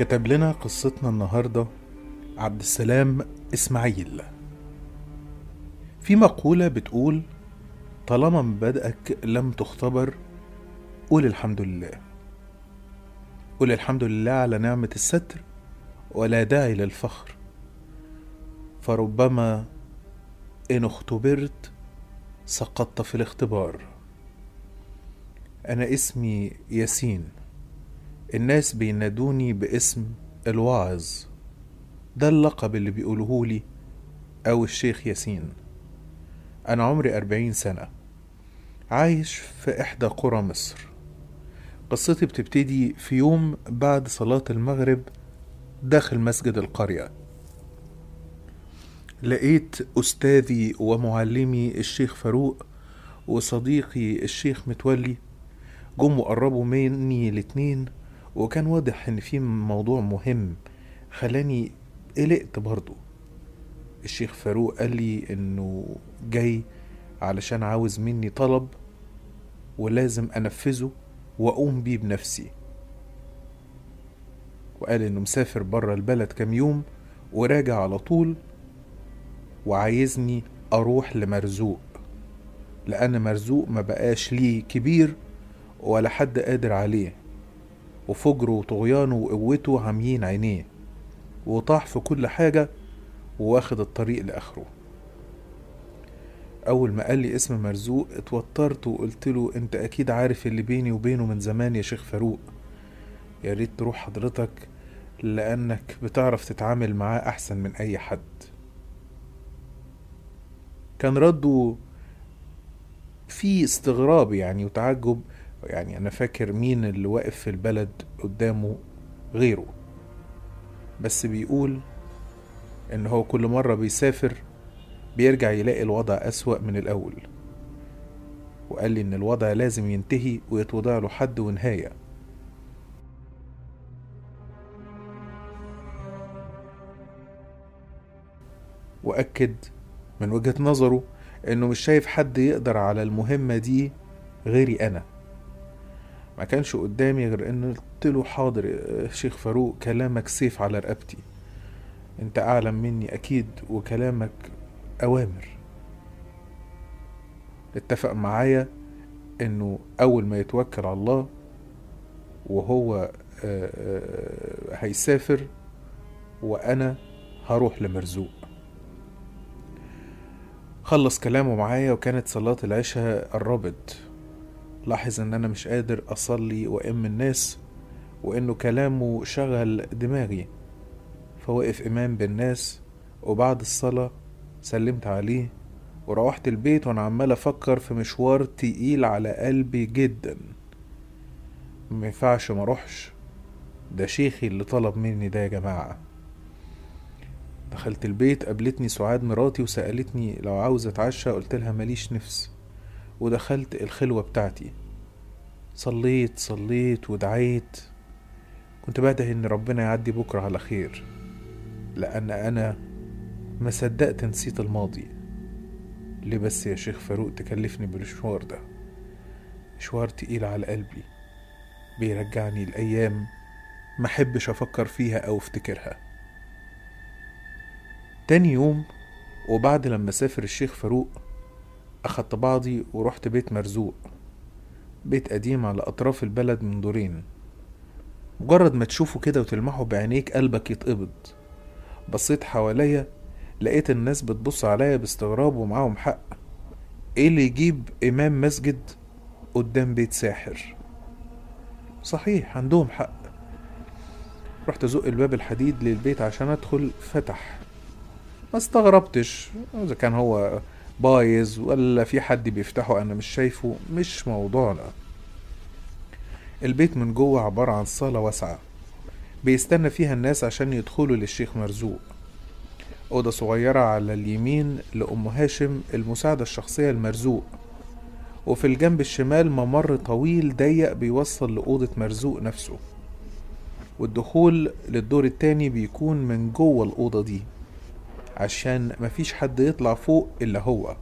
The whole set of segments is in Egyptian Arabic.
كتب لنا قصتنا النهاردة عبد السلام إسماعيل في مقولة بتقول طالما مبادئك لم تختبر قول الحمد لله قول الحمد لله على نعمة الستر ولا داعي للفخر فربما إن اختبرت سقطت في الاختبار أنا اسمي ياسين الناس بينادوني باسم الواعظ ده اللقب اللي بيقولوهولي أو الشيخ ياسين أنا عمري أربعين سنة عايش في إحدى قرى مصر قصتي بتبتدي في يوم بعد صلاة المغرب داخل مسجد القرية لقيت أستاذي ومعلمي الشيخ فاروق وصديقي الشيخ متولي جم وقربوا مني الاتنين وكان واضح ان في موضوع مهم خلاني قلقت برضو الشيخ فاروق قال لي انه جاي علشان عاوز مني طلب ولازم انفذه واقوم بيه بنفسي وقال انه مسافر برا البلد كام يوم وراجع على طول وعايزني اروح لمرزوق لان مرزوق ما بقاش ليه كبير ولا حد قادر عليه وفجره وطغيانه وقوته عاميين عينيه وطاح في كل حاجة وواخد الطريق لآخره أول ما قال لي اسم مرزوق اتوترت وقلت له أنت أكيد عارف اللي بيني وبينه من زمان يا شيخ فاروق يا ريت تروح حضرتك لأنك بتعرف تتعامل معاه أحسن من أي حد كان رده في استغراب يعني وتعجب يعني أنا فاكر مين اللي واقف في البلد قدامه غيره بس بيقول إن هو كل مرة بيسافر بيرجع يلاقي الوضع أسوأ من الأول وقال لي إن الوضع لازم ينتهي ويتوضع له حد ونهاية وأكد من وجهة نظره إنه مش شايف حد يقدر على المهمة دي غيري أنا ما كانش قدامي غير ان قلت له حاضر يا شيخ فاروق كلامك سيف على رقبتي انت اعلم مني اكيد وكلامك اوامر اتفق معايا انه اول ما يتوكل على الله وهو هيسافر وانا هروح لمرزوق خلص كلامه معايا وكانت صلاة العشاء قربت لاحظ ان انا مش قادر اصلي وام الناس وانه كلامه شغل دماغي فوقف امام بالناس وبعد الصلاة سلمت عليه وروحت البيت وانا عمال افكر في مشوار تقيل على قلبي جدا مينفعش مروحش ده شيخي اللي طلب مني ده يا جماعة دخلت البيت قابلتني سعاد مراتي وسألتني لو عاوز اتعشى قلت لها ماليش نفس ودخلت الخلوة بتاعتي صليت صليت ودعيت كنت بدعي ان ربنا يعدي بكرة على خير لان انا ما صدقت نسيت الماضي ليه بس يا شيخ فاروق تكلفني بالمشوار ده مشوار تقيل على قلبي بيرجعني الأيام ما حبش أفكر فيها أو أفتكرها تاني يوم وبعد لما سافر الشيخ فاروق أخدت بعضي ورحت بيت مرزوق بيت قديم على أطراف البلد من دورين مجرد ما تشوفه كده وتلمحه بعينيك قلبك يتقبض بصيت حواليا لقيت الناس بتبص عليا باستغراب ومعاهم حق ايه اللي يجيب امام مسجد قدام بيت ساحر صحيح عندهم حق رحت ازق الباب الحديد للبيت عشان ادخل فتح ما استغربتش اذا كان هو بايظ ولا في حد بيفتحه انا مش شايفه مش موضوعنا البيت من جوه عبارة عن صالة واسعة بيستنى فيها الناس عشان يدخلوا للشيخ مرزوق أوضة صغيرة على اليمين لأم هاشم المساعدة الشخصية المرزوق وفي الجنب الشمال ممر طويل ضيق بيوصل لأوضة مرزوق نفسه والدخول للدور التاني بيكون من جوه الأوضة دي عشان مفيش حد يطلع فوق إلا هو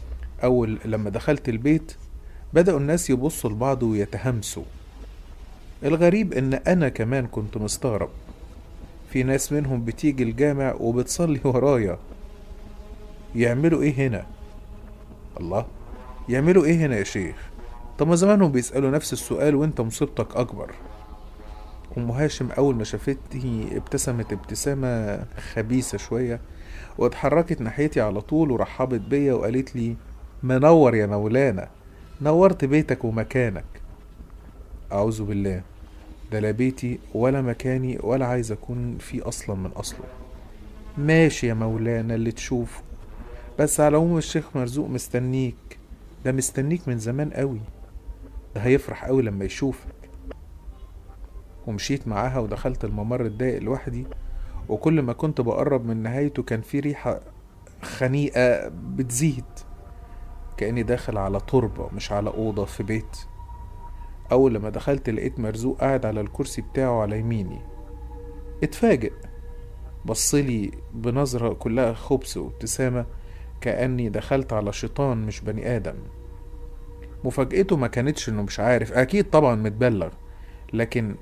أول لما دخلت البيت بدأوا الناس يبصوا لبعض ويتهمسوا الغريب ان انا كمان كنت مستغرب في ناس منهم بتيجي الجامع وبتصلي ورايا يعملوا ايه هنا الله يعملوا ايه هنا يا شيخ طب ما زمانهم بيسألوا نفس السؤال وانت مصيبتك اكبر ام هاشم اول ما شافتني ابتسمت ابتسامة خبيثة شوية واتحركت ناحيتي على طول ورحبت بيا وقالت لي منور يا مولانا نورت بيتك ومكانك اعوذ بالله ده لا بيتي ولا مكاني ولا عايز اكون فيه اصلا من اصله ماشي يا مولانا اللي تشوفه بس على العموم الشيخ مرزوق مستنيك ده مستنيك من زمان قوي ده هيفرح قوي لما يشوفك ومشيت معاها ودخلت الممر الضيق لوحدي وكل ما كنت بقرب من نهايته كان في ريحة خنيقة بتزيد كأني داخل على تربة مش على أوضة في بيت أول لما دخلت لقيت مرزوق قاعد على الكرسي بتاعه على يميني اتفاجئ بصلي بنظرة كلها خبث وابتسامة كأني دخلت على شيطان مش بني آدم مفاجأته ما كانتش انه مش عارف اكيد طبعا متبلغ لكن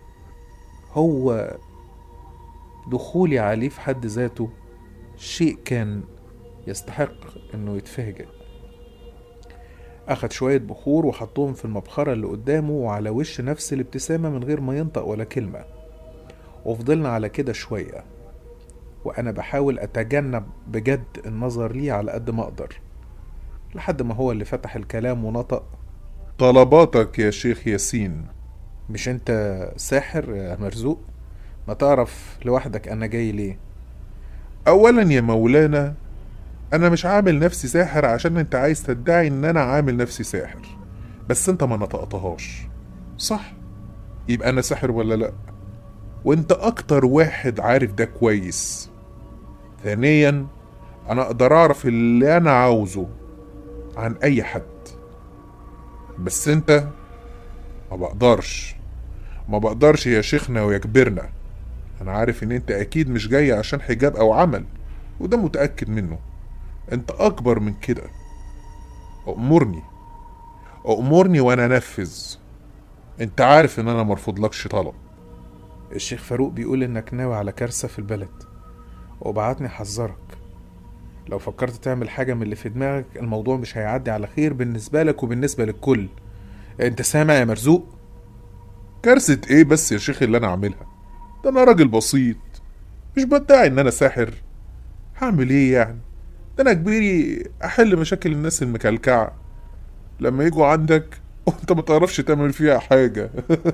هو دخولي عليه في حد ذاته شيء كان يستحق انه يتفاجئ اخد شوية بخور وحطهم في المبخرة اللي قدامه وعلى وش نفس الابتسامة من غير ما ينطق ولا كلمة وفضلنا على كده شوية وأنا بحاول أتجنب بجد النظر ليه على قد ما أقدر لحد ما هو اللي فتح الكلام ونطق طلباتك يا شيخ ياسين مش أنت ساحر يا مرزوق ما تعرف لوحدك أنا جاي ليه اولا يا مولانا انا مش عامل نفسي ساحر عشان انت عايز تدعي ان انا عامل نفسي ساحر بس انت ما نطقتهاش صح يبقى انا ساحر ولا لا وانت اكتر واحد عارف ده كويس ثانيا انا اقدر اعرف اللي انا عاوزه عن اي حد بس انت ما بقدرش ما بقدرش يا شيخنا ويا كبرنا انا عارف ان انت اكيد مش جاي عشان حجاب او عمل وده متأكد منه انت اكبر من كده امرني امرني وانا انفذ انت عارف ان انا مرفوضلكش طلب الشيخ فاروق بيقول إنك ناوي على كارثة في البلد وبعتني أحذرك لو فكرت تعمل حاجة من اللي في دماغك الموضوع مش هيعدي على خير بالنسبة لك وبالنسبة للكل انت سامع يا مرزوق كارثة ايه بس يا شيخ اللي انا عاملها ده انا راجل بسيط مش بدعي ان انا ساحر هعمل ايه يعني ده انا كبيري احل مشاكل الناس المكلكعة لما يجوا عندك وانت ما تعرفش تعمل فيها حاجة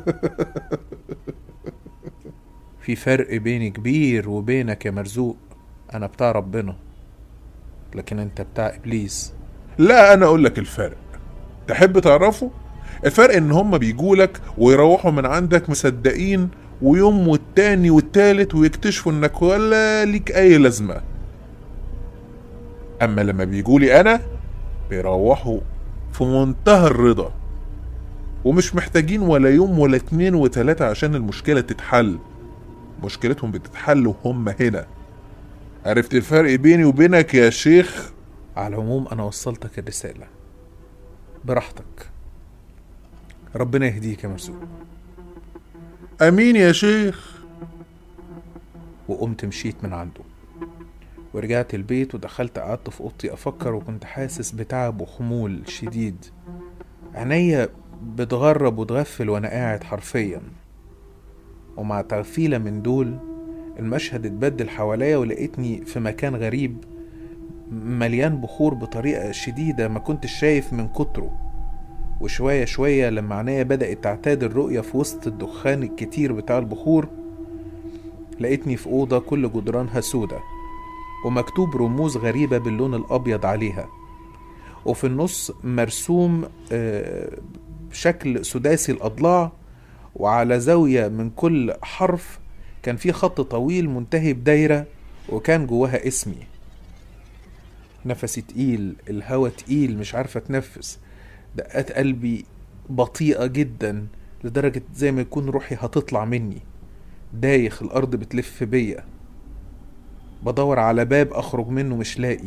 في فرق بيني كبير وبينك يا مرزوق انا بتاع ربنا لكن انت بتاع ابليس لا انا اقول لك الفرق تحب تعرفه الفرق ان هم بيجولك ويروحوا من عندك مصدقين ويوم والتاني والتالت ويكتشفوا انك ولا ليك اي لازمة اما لما بيجولي انا بيروحوا في منتهى الرضا ومش محتاجين ولا يوم ولا اتنين وتلاتة عشان المشكلة تتحل مشكلتهم بتتحل وهم هنا عرفت الفرق بيني وبينك يا شيخ على العموم انا وصلتك الرسالة براحتك ربنا يهديك يا مرزوق امين يا شيخ وقمت مشيت من عنده ورجعت البيت ودخلت قعدت في اوضتي افكر وكنت حاسس بتعب وخمول شديد عينيا بتغرب وتغفل وانا قاعد حرفيا ومع تغفيلة من دول المشهد اتبدل حواليا ولقيتني في مكان غريب مليان بخور بطريقة شديدة ما كنتش شايف من كتره وشوية شوية لما عينيا بدأت تعتاد الرؤية في وسط الدخان الكتير بتاع البخور لقيتني في أوضة كل جدرانها سودة ومكتوب رموز غريبة باللون الأبيض عليها وفي النص مرسوم آه، بشكل سداسي الأضلاع وعلى زاوية من كل حرف كان في خط طويل منتهي بدايرة وكان جواها اسمي نفسي تقيل الهوا تقيل مش عارفة اتنفس دقات قلبي بطيئة جدا لدرجة زي ما يكون روحي هتطلع مني دايخ الأرض بتلف بيا بدور على باب أخرج منه مش لاقي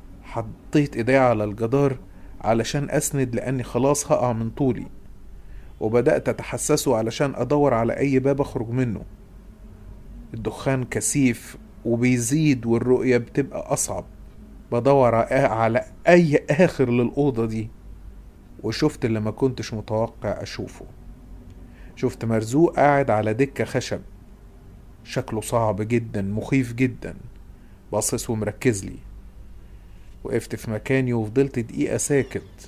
حطيت ايديا على الجدار علشان أسند لأني خلاص هقع من طولي وبدأت أتحسسه علشان أدور على أي باب أخرج منه الدخان كثيف وبيزيد والرؤية بتبقى أصعب بدور على أي آخر للأوضة دي وشفت اللي ما كنتش متوقع أشوفه شفت مرزوق قاعد على دكة خشب شكله صعب جدا مخيف جدا باصص ومركز لي وقفت في مكاني وفضلت دقيقة ساكت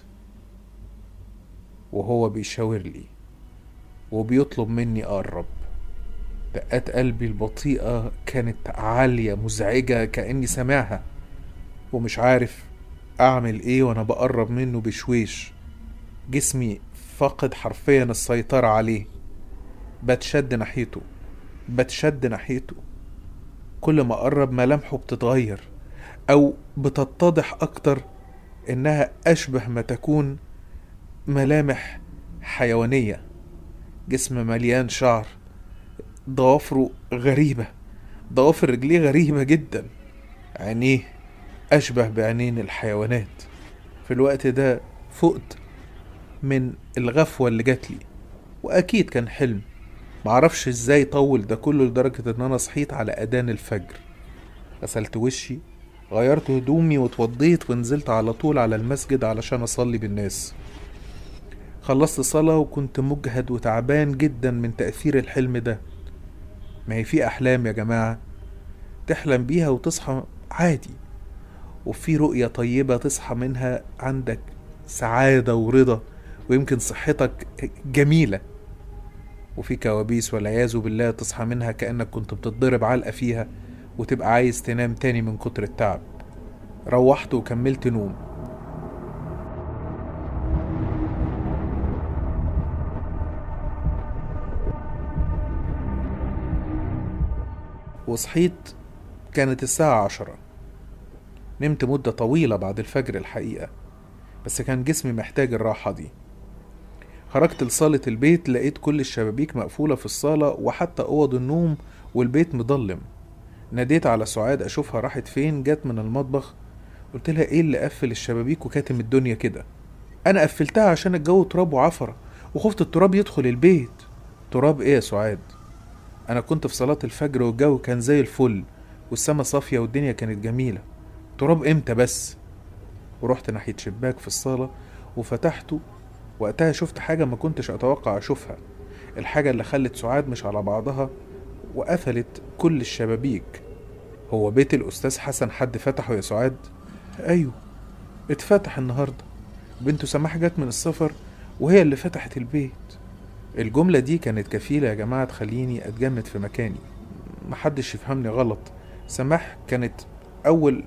وهو بيشاور لي وبيطلب مني أقرب دقات قلبي البطيئة كانت عالية مزعجة كأني سامعها ومش عارف أعمل إيه وأنا بقرب منه بشويش جسمي فاقد حرفيا السيطرة عليه بتشد ناحيته بتشد ناحيته كل ما أقرب ملامحه بتتغير أو بتتضح أكتر إنها أشبه ما تكون ملامح حيوانية جسم مليان شعر ضوافره غريبة ضوافر رجليه غريبة جدا عينيه أشبه بعينين الحيوانات في الوقت ده فقت من الغفوة اللي جاتلي وأكيد كان حلم معرفش ازاي طول ده كله لدرجة ان انا صحيت على اذان الفجر غسلت وشي غيرت هدومي واتوضيت ونزلت على طول على المسجد علشان اصلي بالناس خلصت صلاة وكنت مجهد وتعبان جدا من تأثير الحلم ده ما هي في أحلام يا جماعة تحلم بيها وتصحى عادي وفي رؤية طيبة تصحى منها عندك سعادة ورضا ويمكن صحتك جميلة وفي كوابيس والعياذ بالله تصحى منها كأنك كنت بتتضرب علقة فيها وتبقى عايز تنام تاني من كتر التعب روحت وكملت نوم وصحيت كانت الساعة عشرة نمت مدة طويلة بعد الفجر الحقيقة بس كان جسمي محتاج الراحة دي خرجت لصالة البيت لقيت كل الشبابيك مقفولة في الصالة وحتى أوض النوم والبيت مضلم ناديت على سعاد أشوفها راحت فين جت من المطبخ قلت لها إيه اللي قفل الشبابيك وكاتم الدنيا كده أنا قفلتها عشان الجو تراب وعفرة وخفت التراب يدخل البيت تراب إيه يا سعاد أنا كنت في صلاة الفجر والجو كان زي الفل والسما صافية والدنيا كانت جميلة تراب إمتى بس ورحت ناحية شباك في الصالة وفتحته وقتها شفت حاجة ما كنتش أتوقع أشوفها الحاجة اللي خلت سعاد مش على بعضها وقفلت كل الشبابيك هو بيت الأستاذ حسن حد فتحه يا سعاد؟ أيوه اتفتح النهاردة بنته سماح جت من السفر وهي اللي فتحت البيت الجملة دي كانت كفيلة يا جماعة تخليني أتجمد في مكاني محدش يفهمني غلط سماح كانت أول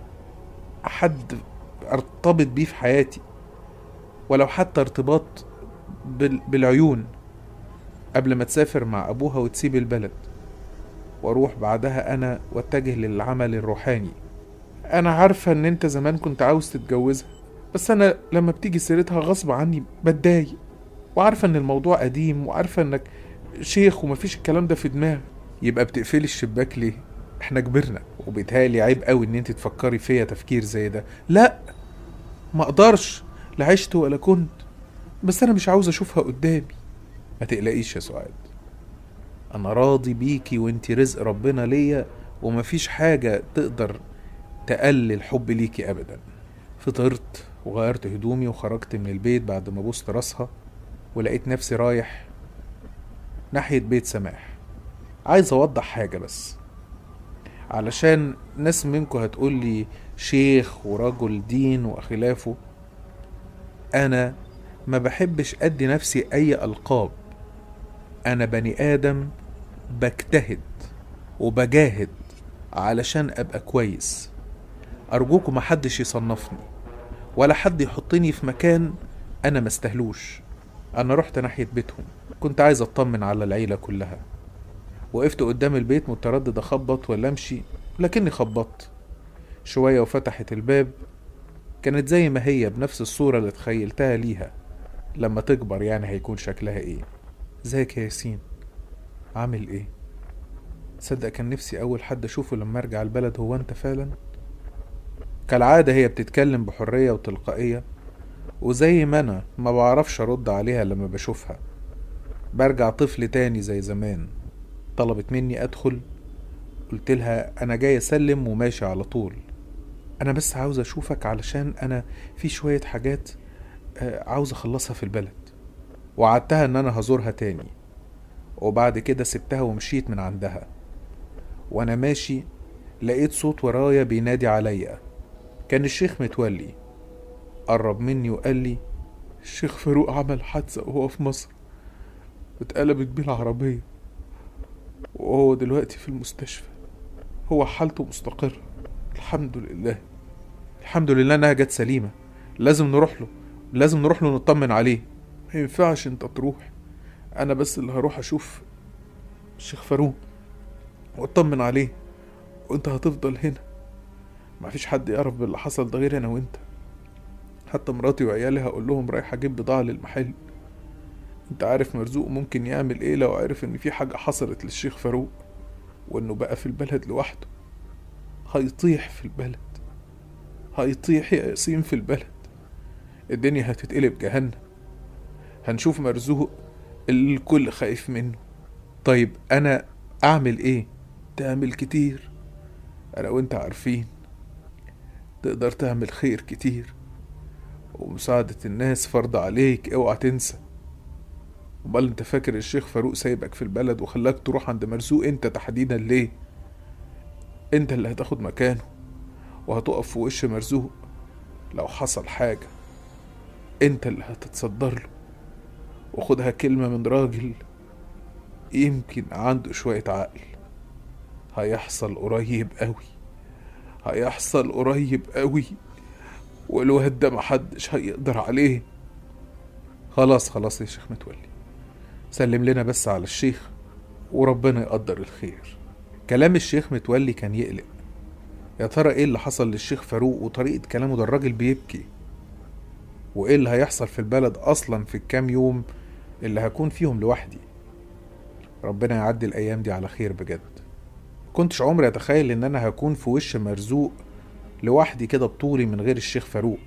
حد ارتبط بيه في حياتي ولو حتى ارتباط بال... بالعيون قبل ما تسافر مع أبوها وتسيب البلد وأروح بعدها أنا واتجه للعمل الروحاني أنا عارفة إن أنت زمان كنت عاوز تتجوزها بس أنا لما بتيجي سيرتها غصب عني بتضايق وعارفة إن الموضوع قديم وعارفة إنك شيخ ومفيش الكلام ده في دماغك يبقى بتقفلي الشباك ليه؟ احنا كبرنا وبيتهيألي عيب قوي ان انت تفكري فيا تفكير زي ده لا ما اقدرش لا عشت ولا كنت بس انا مش عاوز اشوفها قدامي ما تقلقيش يا سعاد انا راضي بيكي وانتي رزق ربنا ليا ومفيش حاجة تقدر تقلل حب ليكي ابدا فطرت وغيرت هدومي وخرجت من البيت بعد ما بوست راسها ولقيت نفسي رايح ناحية بيت سماح عايز اوضح حاجة بس علشان ناس منكم هتقول لي شيخ ورجل دين وخلافه انا ما بحبش ادي نفسي اي القاب انا بني ادم بجتهد وبجاهد علشان ابقى كويس ارجوكم محدش يصنفني ولا حد يحطني في مكان انا مستهلوش انا رحت ناحية بيتهم كنت عايز اطمن على العيلة كلها وقفت قدام البيت متردد اخبط ولا امشي لكني خبطت شوية وفتحت الباب كانت زي ما هي بنفس الصورة اللي تخيلتها ليها لما تكبر يعني هيكون شكلها ايه ازيك يا ياسين عامل ايه تصدق كان نفسي اول حد اشوفه لما ارجع البلد هو انت فعلا كالعادة هي بتتكلم بحرية وتلقائية وزي ما انا ما بعرفش ارد عليها لما بشوفها برجع طفل تاني زي زمان طلبت مني ادخل قلت لها انا جاي اسلم وماشي على طول انا بس عاوز اشوفك علشان انا في شوية حاجات آه، عاوز اخلصها في البلد وعدتها ان انا هزورها تاني وبعد كده سبتها ومشيت من عندها وانا ماشي لقيت صوت ورايا بينادي عليا كان الشيخ متولي قرب مني وقال لي الشيخ فاروق عمل حادثة وهو في مصر اتقلبت بيه العربية وهو دلوقتي في المستشفى هو حالته مستقرة الحمد لله الحمد لله انها جت سليمة لازم نروح له لازم نروح له نطمن عليه ما ينفعش انت تروح انا بس اللي هروح اشوف الشيخ فاروق واطمن عليه وانت هتفضل هنا مفيش حد يعرف باللي حصل ده غير انا وانت حتى مراتي وعيالي هقول لهم رايح اجيب بضاعة للمحل انت عارف مرزوق ممكن يعمل ايه لو عرف ان في حاجة حصلت للشيخ فاروق وانه بقى في البلد لوحده هيطيح في البلد هيطيح يا ياسين في البلد الدنيا هتتقلب جهنم هنشوف مرزوق اللي الكل خايف منه طيب انا اعمل ايه تعمل كتير انا وانت عارفين تقدر تعمل خير كتير ومساعدة الناس فرض عليك اوعى تنسى امال انت فاكر الشيخ فاروق سايبك في البلد وخلاك تروح عند مرزوق انت تحديدا ليه انت اللي هتاخد مكانه وهتقف في وش مرزوق لو حصل حاجة انت اللي هتتصدر له وخدها كلمة من راجل يمكن عنده شوية عقل هيحصل قريب قوي هيحصل قريب قوي والواد ده محدش هيقدر عليه خلاص خلاص يا شيخ متولي سلم لنا بس على الشيخ وربنا يقدر الخير كلام الشيخ متولي كان يقلق يا ترى ايه اللي حصل للشيخ فاروق وطريقة كلامه ده الراجل بيبكي وايه اللي هيحصل في البلد اصلا في الكام يوم اللي هكون فيهم لوحدي ربنا يعدي الايام دي على خير بجد كنتش عمري اتخيل ان انا هكون في وش مرزوق لوحدي كده بطولي من غير الشيخ فاروق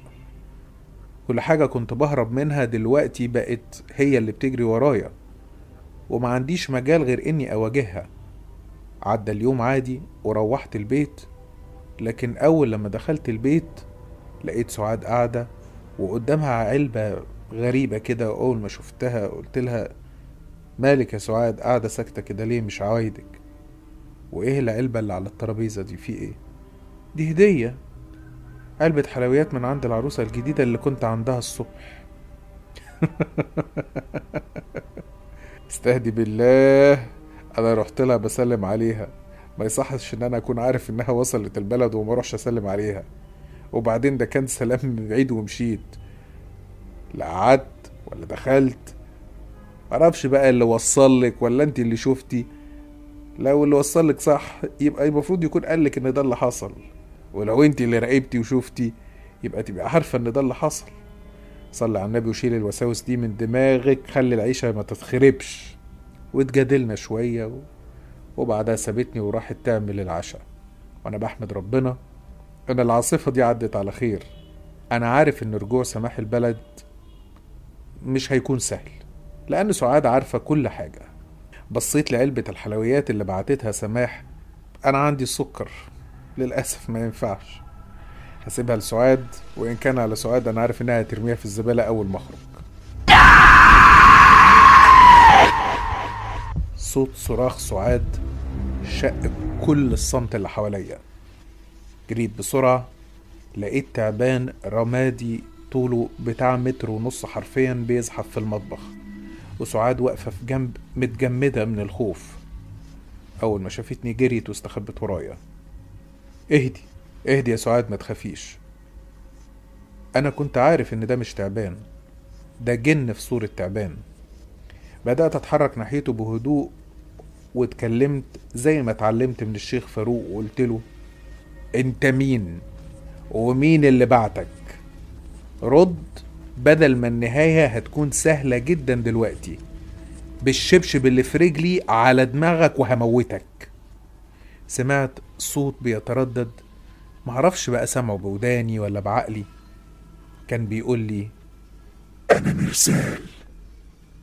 كل حاجة كنت بهرب منها دلوقتي بقت هي اللي بتجري ورايا وما عنديش مجال غير اني اواجهها عدى اليوم عادي وروحت البيت لكن اول لما دخلت البيت لقيت سعاد قاعدة وقدامها علبة غريبة كده اول ما شفتها قلت لها مالك يا سعاد قاعدة ساكتة كده ليه مش عوايدك وايه العلبة اللي على الترابيزة دي في ايه دي هدية علبة حلويات من عند العروسة الجديدة اللي كنت عندها الصبح استهدي بالله انا رحت لها بسلم عليها ما يصحش ان انا اكون عارف انها وصلت البلد وما اروحش اسلم عليها وبعدين ده كان سلام من بعيد ومشيت لا قعدت ولا دخلت معرفش بقى اللي وصل لك ولا انت اللي شفتي لو اللي وصل لك صح يبقى المفروض يكون قال لك ان ده اللي حصل ولو انت اللي راقبتي وشفتي يبقى تبقى عارفه ان ده اللي حصل صلي على النبي وشيل الوساوس دي من دماغك خلي العيشه ما تتخربش واتجادلنا شويه و... وبعدها سابتني وراحت تعمل العشاء وانا بحمد ربنا ان العاصفه دي عدت على خير انا عارف ان رجوع سماح البلد مش هيكون سهل لان سعاد عارفه كل حاجه بصيت لعلبة الحلويات اللي بعتتها سماح أنا عندي السكر للأسف ما ينفعش هسيبها لسعاد وإن كان على سعاد أنا عارف إنها هترميها في الزبالة أول ما أخرج صوت صراخ سعاد شق كل الصمت اللي حواليا جريت بسرعة لقيت تعبان رمادي طوله بتاع متر ونص حرفيا بيزحف في المطبخ وسعاد واقفة في جنب متجمدة من الخوف أول ما شافتني جريت واستخبت ورايا اهدي اهدي يا سعاد ما تخافيش أنا كنت عارف إن ده مش تعبان ده جن في صورة تعبان بدأت أتحرك ناحيته بهدوء واتكلمت زي ما اتعلمت من الشيخ فاروق وقلت له انت مين ومين اللي بعتك رد بدل ما النهاية هتكون سهلة جدا دلوقتي بالشبشب اللي في رجلي على دماغك وهموتك سمعت صوت بيتردد معرفش بقى سمعه بوداني ولا بعقلي كان بيقول لي أنا مرسال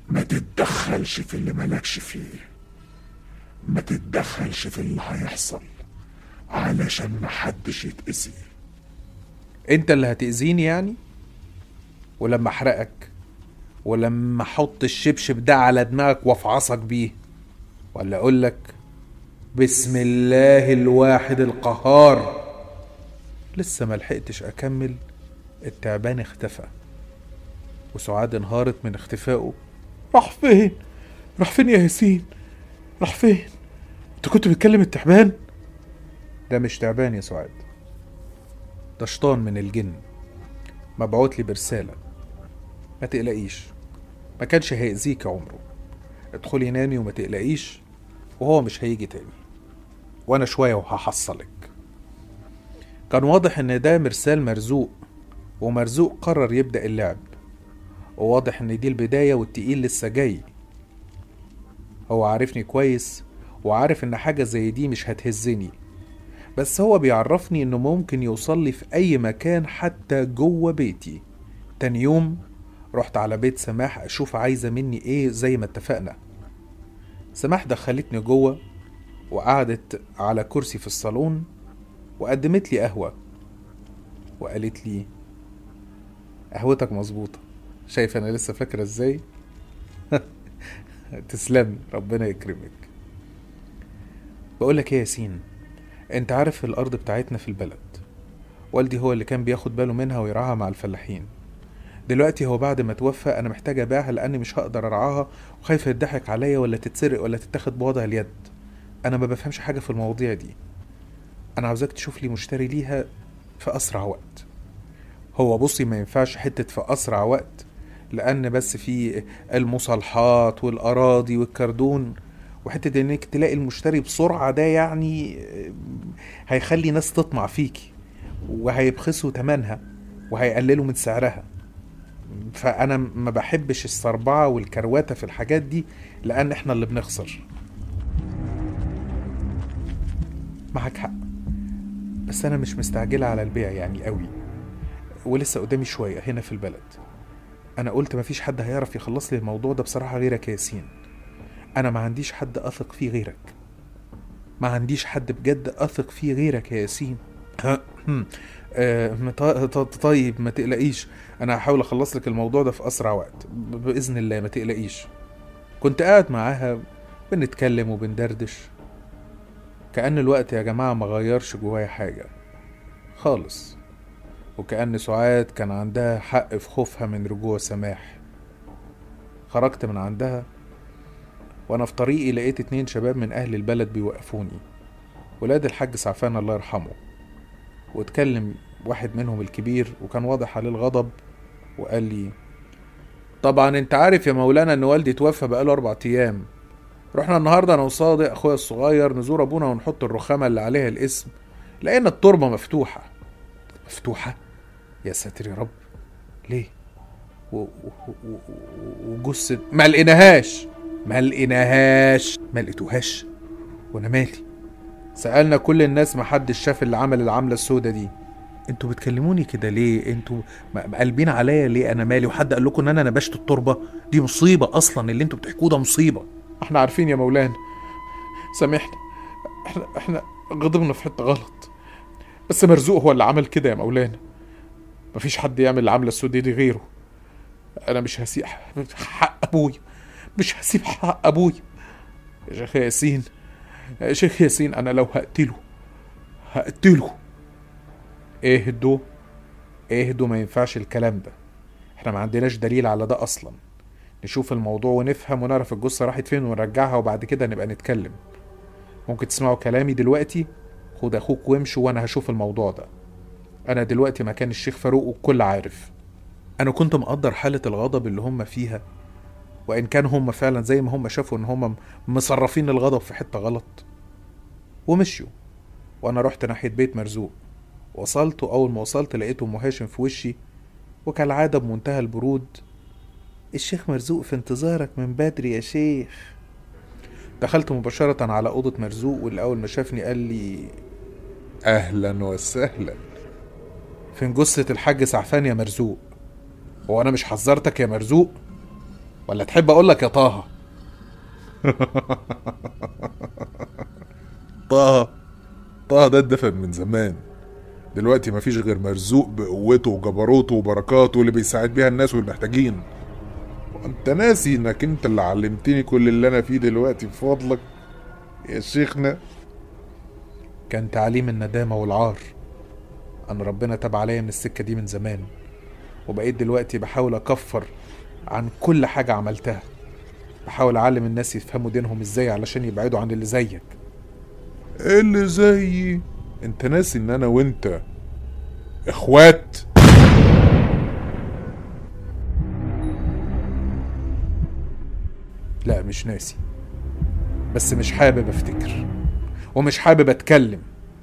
ما تتدخلش في اللي مالكش فيه ما تتدخلش في اللي هيحصل علشان محدش يتأذي انت اللي هتأذيني يعني ولما احرقك ولما احط الشبشب ده على دماغك وافعصك بيه ولا اقول لك بسم الله الواحد القهار لسه ما لحقتش اكمل التعبان اختفى وسعاد انهارت من اختفائه راح فين راح فين يا ياسين راح فين انت كنت بتكلم التعبان ده مش تعبان يا سعاد ده شيطان من الجن مبعوت لي برسالة ما تقلقيش ما كانش هيأذيك عمره ادخلي نامي وما تقلقيش وهو مش هيجي تاني وانا شوية وهحصلك كان واضح ان ده مرسال مرزوق ومرزوق قرر يبدأ اللعب وواضح ان دي البداية والتقيل لسه جاي هو عارفني كويس وعارف ان حاجة زي دي مش هتهزني بس هو بيعرفني انه ممكن يوصل لي في اي مكان حتى جوه بيتي تاني يوم رحت على بيت سماح اشوف عايزة مني ايه زي ما اتفقنا سماح دخلتني جوه وقعدت على كرسي في الصالون وقدمت لي قهوة وقالت لي قهوتك مظبوطة شايف انا لسه فاكرة ازاي تسلمي ربنا يكرمك بقولك ايه يا ياسين انت عارف الارض بتاعتنا في البلد والدي هو اللي كان بياخد باله منها ويرعاها مع الفلاحين دلوقتي هو بعد ما توفى انا محتاج ابيعها لاني مش هقدر ارعاها وخايف يضحك عليا ولا تتسرق ولا تتاخد بوضع اليد انا ما بفهمش حاجه في المواضيع دي انا عاوزاك تشوف لي مشتري ليها في اسرع وقت هو بصي ما ينفعش حته في اسرع وقت لان بس في المصالحات والاراضي والكردون وحته انك تلاقي المشتري بسرعه ده يعني هيخلي ناس تطمع فيكي وهيبخسوا تمنها وهيقللوا من سعرها فانا ما بحبش السربعه والكروته في الحاجات دي لان احنا اللي بنخسر معاك حق بس انا مش مستعجله على البيع يعني قوي ولسه قدامي شويه هنا في البلد انا قلت مفيش حد هيعرف يخلص لي الموضوع ده بصراحه غيرك يا ياسين انا ما عنديش حد اثق فيه غيرك ما عنديش حد بجد اثق فيه غيرك يا ياسين آه، ط- ط- طيب ما تقلقيش انا هحاول اخلص لك الموضوع ده في اسرع وقت ب- باذن الله ما تقلقيش كنت قاعد معاها بنتكلم وبندردش كأن الوقت يا جماعة ما غيرش جوايا حاجة خالص وكأن سعاد كان عندها حق في خوفها من رجوع سماح خرجت من عندها وانا في طريقي لقيت اتنين شباب من اهل البلد بيوقفوني ولاد الحاج سعفان الله يرحمه واتكلم واحد منهم الكبير وكان واضح عليه الغضب وقال لي طبعا انت عارف يا مولانا ان والدي توفى بقاله اربع ايام رحنا النهارده انا وصادق اخويا الصغير نزور ابونا ونحط الرخامه اللي عليها الاسم لقينا التربه مفتوحه مفتوحه يا ساتر يا رب ليه و- و- و- و- وجثه ما لقيناهاش ما لقيناهاش ما لقيتوهاش وانا مالي سالنا كل الناس ما حدش شاف اللي عمل العمله السوداء دي انتوا بتكلموني كده ليه انتوا م- مقلبين عليا ليه انا مالي وحد قال لكم ان انا نبشت التربه دي مصيبه اصلا اللي انتوا بتحكوه ده مصيبه احنا عارفين يا مولانا سامحنا احنا احنا غضبنا في حته غلط بس مرزوق هو اللي عمل كده يا مولانا مفيش حد يعمل العمله السوداء دي غيره انا مش هسيب حق ابويا مش هسيب حق ابويا يا شيخ ياسين يا شيخ ياسين انا لو هقتله هقتله اهدوا اهدوا ما ينفعش الكلام ده احنا ما عندناش دليل على ده اصلا نشوف الموضوع ونفهم ونعرف الجثة راحت فين ونرجعها وبعد كده نبقى نتكلم ممكن تسمعوا كلامي دلوقتي خد اخوك وامشوا وانا هشوف الموضوع ده انا دلوقتي مكان الشيخ فاروق والكل عارف انا كنت مقدر حالة الغضب اللي هم فيها وان كان هم فعلا زي ما هم شافوا ان هم مصرفين الغضب في حتة غلط ومشيوا وانا رحت ناحية بيت مرزوق وصلت واول ما وصلت لقيت ام هاشم في وشي وكالعادة بمنتهى البرود الشيخ مرزوق في انتظارك من بدري يا شيخ دخلت مباشرة على أوضة مرزوق واللي أول ما شافني قال لي اهلا وسهلا فين جثة الحاج سعفان يا مرزوق هو أنا مش حذرتك يا مرزوق ولا تحب اقول لك يا طه طه طه ده اتدفن من زمان دلوقتي مفيش غير مرزوق بقوته وجبروته وبركاته اللي بيساعد بيها الناس والمحتاجين انت ناسي انك انت اللي علمتني كل اللي انا فيه دلوقتي بفضلك يا شيخنا كان تعليم الندامة والعار أن ربنا تاب عليا من السكة دي من زمان وبقيت دلوقتي بحاول أكفر عن كل حاجة عملتها بحاول أعلم الناس يفهموا دينهم إزاي علشان يبعدوا عن اللي زيك اللي زيي انت ناسي ان انا وانت اخوات لا مش ناسي بس مش حابب أفتكر ومش حابب أتكلم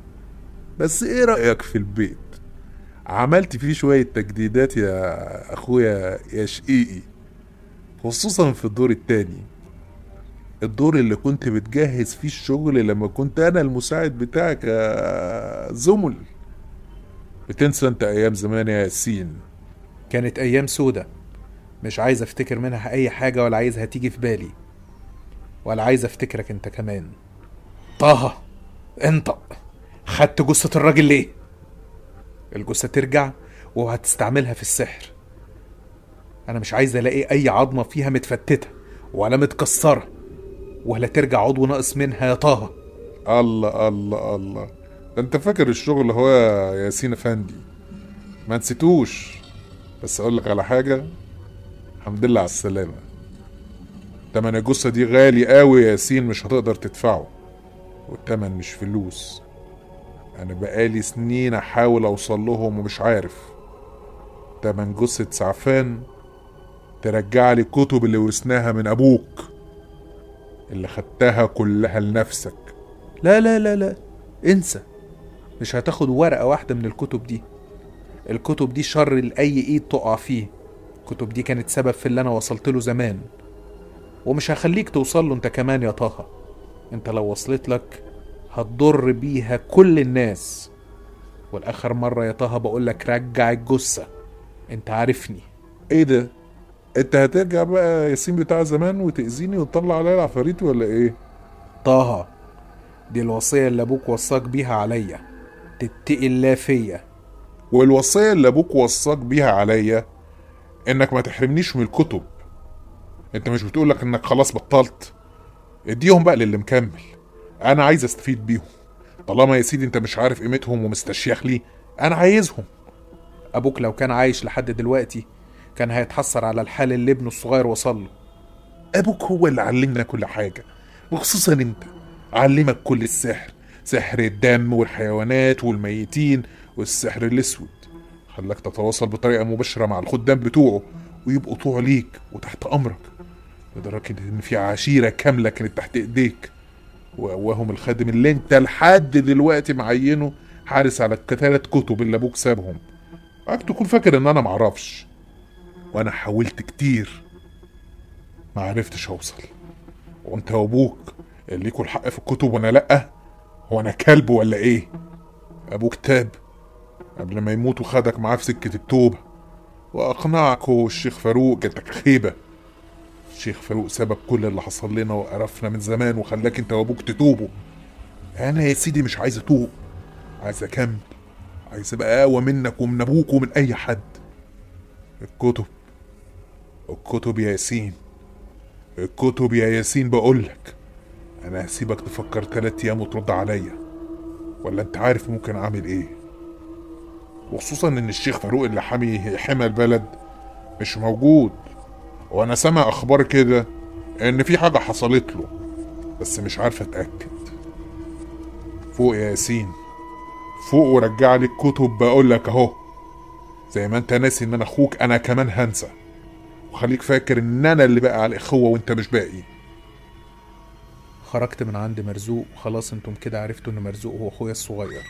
بس ايه رأيك في البيت عملت فيه شوية تجديدات يا اخويا يا شقيقي خصوصا في الدور التاني الدور اللي كنت بتجهز فيه الشغل لما كنت انا المساعد بتاعك يا زمل بتنسى انت ايام زمان يا ياسين كانت أيام سودة مش عايز أفتكر منها أي حاجة ولا عايزها تيجي في بالي ولا عايز أفتكرك أنت كمان طه انطق خدت جثة الراجل ليه؟ الجثة ترجع وهتستعملها في السحر أنا مش عايز ألاقي أي عظمة فيها متفتتة ولا متكسرة ولا ترجع عضو ناقص منها يا طه الله الله الله ده انت فاكر الشغل هو يا ياسين افندي ما نسيتوش بس اقول لك على حاجه الحمد لله على السلامه تمن الجثه دي غالي قوي يا ياسين مش هتقدر تدفعه والتمن مش فلوس انا بقالي سنين احاول اوصل لهم ومش عارف تمن جثه سعفان ترجع لي الكتب اللي ورثناها من ابوك اللي خدتها كلها لنفسك لا لا لا لا انسى مش هتاخد ورقة واحدة من الكتب دي الكتب دي شر لأي ايد تقع فيه الكتب دي كانت سبب في اللي انا وصلت له زمان ومش هخليك توصل له انت كمان يا طه انت لو وصلت لك هتضر بيها كل الناس والاخر مرة يا طه بقولك رجع الجثة انت عارفني ايه ده انت هترجع بقى ياسين بتاع زمان وتأذيني وتطلع عليا العفاريت ولا ايه طه دي الوصية اللي ابوك وصاك بيها عليا تتقي الله فيا والوصية اللي ابوك وصاك بيها عليا انك ما تحرمنيش من الكتب انت مش بتقولك انك خلاص بطلت اديهم بقى للي مكمل انا عايز استفيد بيهم طالما يا سيدي انت مش عارف قيمتهم ومستشيخ لي انا عايزهم ابوك لو كان عايش لحد دلوقتي كان هيتحسر على الحال اللي ابنه الصغير وصل له ابوك هو اللي علمنا كل حاجة وخصوصا انت علمك كل السحر سحر الدم والحيوانات والميتين والسحر الاسود خلاك تتواصل بطريقة مباشرة مع الخدام بتوعه ويبقوا طوع ليك وتحت امرك لدرجة ان في عشيرة كاملة كانت تحت ايديك وقواهم الخادم اللي انت لحد دلوقتي معينه حارس على الثلاث كتب اللي ابوك سابهم عاك تكون فاكر ان انا معرفش وانا حاولت كتير ما عرفتش اوصل وانت وابوك اللي ليكوا الحق في الكتب وانا لا هو انا كلب ولا ايه ابوك تاب قبل ما يموت وخدك معاه في سكة التوبة واقنعك هو الشيخ فاروق جاتك خيبة الشيخ فاروق سبب كل اللي حصل لنا وقرفنا من زمان وخلاك انت وابوك تتوبوا انا يا سيدي مش عايز اتوب عايز اكمل عايز ابقى اقوى منك ومن ابوك ومن اي حد الكتب الكتب يا ياسين الكتب يا ياسين بقولك انا هسيبك تفكر تلات ايام وترد عليا ولا انت عارف ممكن اعمل ايه وخصوصا ان الشيخ فاروق اللي حامي حمى البلد مش موجود وانا سامع اخبار كده ان في حاجه حصلت له بس مش عارف اتاكد فوق يا ياسين فوق ورجع لي الكتب بقولك اهو زي ما انت ناسي ان انا اخوك انا كمان هنسى وخليك فاكر ان انا اللي بقى على الاخوه وانت مش باقي خرجت من عند مرزوق وخلاص انتم كده عرفتوا ان مرزوق هو اخويا الصغير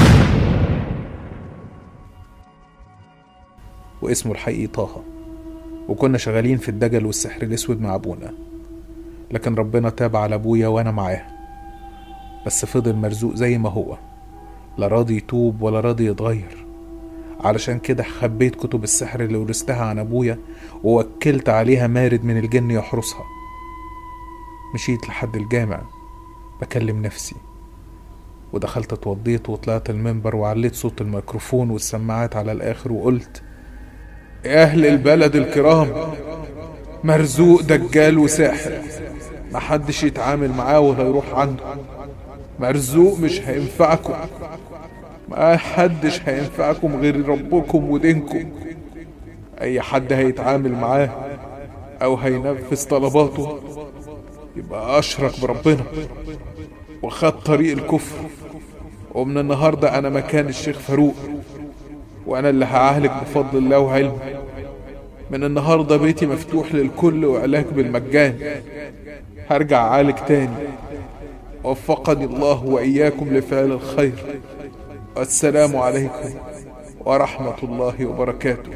واسمه الحقيقي طه وكنا شغالين في الدجل والسحر الاسود مع ابونا لكن ربنا تاب على ابويا وانا معاه بس فضل مرزوق زي ما هو لا راضي يتوب ولا راضي يتغير علشان كده خبيت كتب السحر اللي ورثتها عن ابويا ووكلت عليها مارد من الجن يحرسها مشيت لحد الجامع بكلم نفسي ودخلت اتوضيت وطلعت المنبر وعليت صوت الميكروفون والسماعات على الاخر وقلت يا اهل البلد الكرام مرزوق دجال وساحر محدش يتعامل معاه ولا يروح عنده مرزوق مش هينفعكم ما حدش هينفعكم غير ربكم ودينكم اي حد هيتعامل معاه او هينفذ طلباته يبقى اشرك بربنا وخد طريق الكفر ومن النهاردة انا مكان الشيخ فاروق وانا اللي هعالج بفضل الله وعلمه من النهاردة بيتي مفتوح للكل وعلاج بالمجان هرجع عالج تاني وفقني الله وإياكم لفعل الخير والسلام عليكم ورحمة الله وبركاته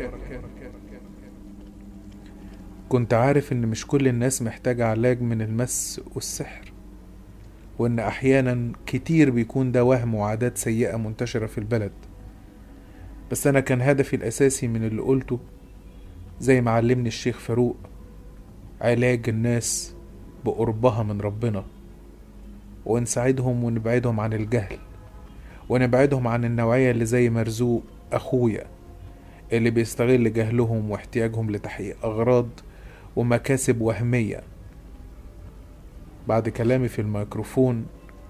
كنت عارف ان مش كل الناس محتاجة علاج من المس والسحر وان احيانا كتير بيكون ده وهم وعادات سيئة منتشرة في البلد بس انا كان هدفي الاساسي من اللي قلته زي ما علمني الشيخ فاروق علاج الناس بقربها من ربنا ونساعدهم ونبعدهم عن الجهل ونبعدهم عن النوعية اللي زي مرزوق أخويا اللي بيستغل جهلهم واحتياجهم لتحقيق أغراض ومكاسب وهمية بعد كلامي في الميكروفون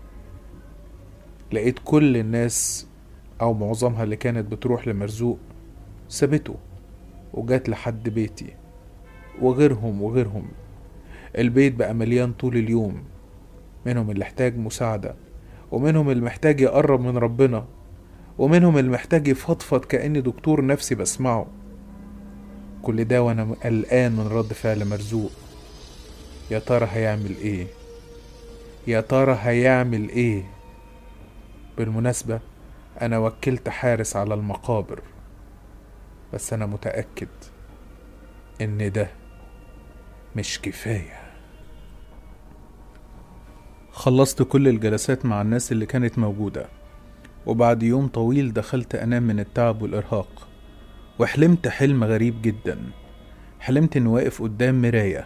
لقيت كل الناس أو معظمها اللي كانت بتروح لمرزوق سابته وجات لحد بيتي وغيرهم وغيرهم البيت بقى مليان طول اليوم منهم اللي احتاج مساعدة ومنهم اللي محتاج يقرب من ربنا ومنهم اللي محتاج يفضفض كأني دكتور نفسي بسمعه كل ده وانا قلقان من رد فعل مرزوق يا ترى هيعمل ايه يا ترى هيعمل ايه بالمناسبة انا وكلت حارس على المقابر بس انا متأكد ان ده مش كفايه خلصت كل الجلسات مع الناس اللي كانت موجودة وبعد يوم طويل دخلت أنام من التعب والإرهاق وحلمت حلم غريب جدا حلمت إني واقف قدام مراية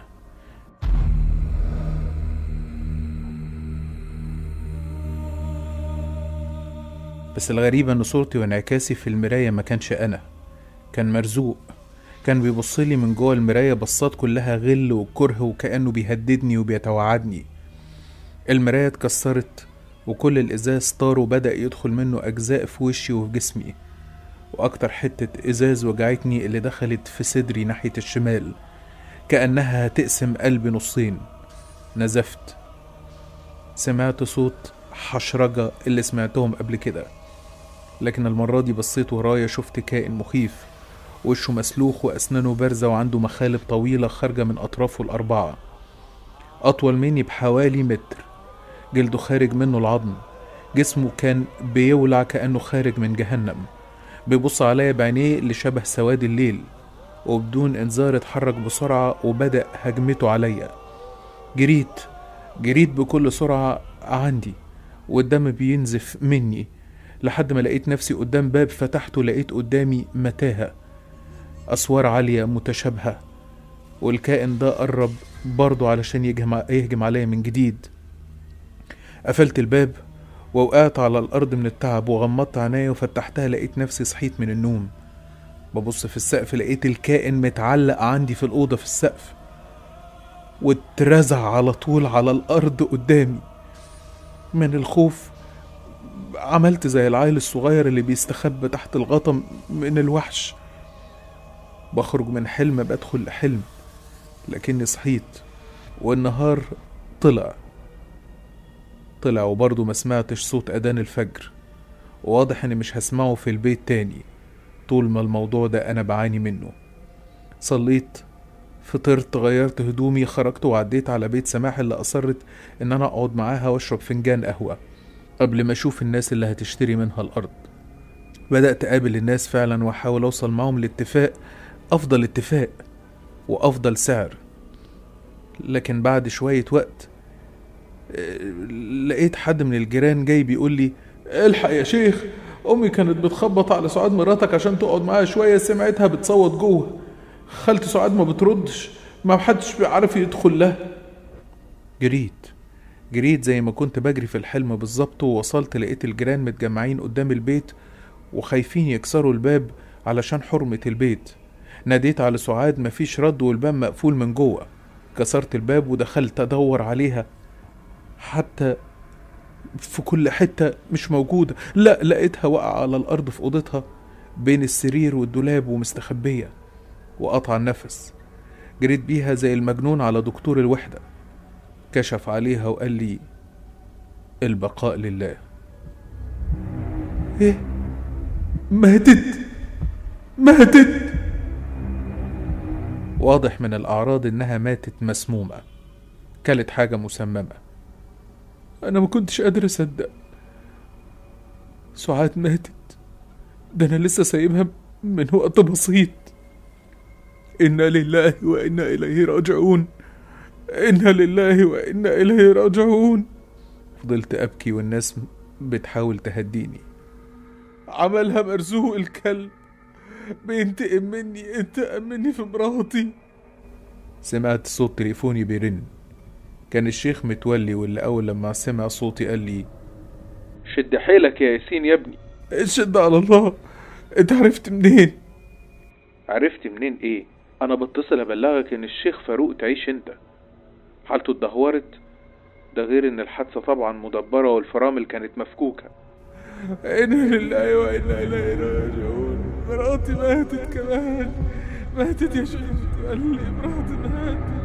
بس الغريب إن صورتي وانعكاسي في المراية ما كانش أنا كان مرزوق كان بيبصلي من جوه المراية بصات كلها غل وكره وكأنه بيهددني وبيتوعدني المراية اتكسرت وكل الإزاز طار وبدأ يدخل منه أجزاء في وشي وفي جسمي وأكتر حتة إزاز وجعتني اللي دخلت في صدري ناحية الشمال كأنها هتقسم قلبي نصين نزفت سمعت صوت حشرجة اللي سمعتهم قبل كده لكن المرة دي بصيت ورايا شفت كائن مخيف وشه مسلوخ وأسنانه بارزة وعنده مخالب طويلة خارجة من أطرافه الأربعة أطول مني بحوالي متر جلده خارج منه العظم جسمه كان بيولع كأنه خارج من جهنم بيبص عليا بعينيه اللي شبه سواد الليل وبدون انذار اتحرك بسرعة وبدأ هجمته عليا جريت جريت بكل سرعة عندي والدم بينزف مني لحد ما لقيت نفسي قدام باب فتحته لقيت قدامي متاهة أسوار عالية متشابهة والكائن ده قرب برضه علشان يهجم يهجم عليا من جديد قفلت الباب ووقعت على الأرض من التعب وغمضت عينيا وفتحتها لقيت نفسي صحيت من النوم ببص في السقف لقيت الكائن متعلق عندي في الأوضة في السقف واترزع على طول على الأرض قدامي من الخوف عملت زي العيل الصغير اللي بيستخبى تحت الغطا من الوحش بخرج من حلم بدخل لحلم لكني صحيت والنهار طلع طلع وبرضه ما سمعتش صوت أذان الفجر وواضح إني مش هسمعه في البيت تاني طول ما الموضوع ده أنا بعاني منه صليت فطرت غيرت هدومي خرجت وعديت على بيت سماح اللي أصرت إن أنا أقعد معاها وأشرب فنجان قهوة قبل ما أشوف الناس اللي هتشتري منها الأرض بدأت أقابل الناس فعلا وأحاول أوصل معاهم لاتفاق أفضل اتفاق وأفضل سعر لكن بعد شوية وقت آه، لقيت حد من الجيران جاي بيقول لي الحق يا شيخ امي كانت بتخبط على سعاد مراتك عشان تقعد معاها شويه سمعتها بتصوت جوه خالتي سعاد ما بتردش ما حدش بيعرف يدخل لها جريت جريت زي ما كنت بجري في الحلم بالظبط ووصلت لقيت الجيران متجمعين قدام البيت وخايفين يكسروا الباب علشان حرمة البيت ناديت على سعاد مفيش رد والباب مقفول من جوه كسرت الباب ودخلت ادور عليها حتى في كل حتة مش موجودة لا لقيتها واقعة على الأرض في أوضتها بين السرير والدولاب ومستخبية وقطع النفس جريت بيها زي المجنون على دكتور الوحدة كشف عليها وقال لي البقاء لله ايه ماتت ماتت واضح من الأعراض إنها ماتت مسمومة كلت حاجة مسممة أنا ما كنتش قادر أصدق سعاد ماتت ده أنا لسه سايبها من وقت بسيط إنا لله وإنا إليه راجعون إنا لله وإنا إليه راجعون فضلت أبكي والناس بتحاول تهديني عملها مرزوق الكلب بينتقم مني انتقم مني في مراتي سمعت صوت تليفوني بيرن كان الشيخ متولي واللي أول لما سمع صوتي قال لي شد حيلك يا ياسين يا ابني شد على الله انت عرفت منين عرفت منين ايه انا بتصل ابلغك ان الشيخ فاروق تعيش انت حالته اتدهورت ده غير ان الحادثة طبعا مدبرة والفرامل كانت مفكوكة انا لله وانا اليه راجعون مراتي ماتت كمان ماتت يا شيخ قال لي مراتي ماتت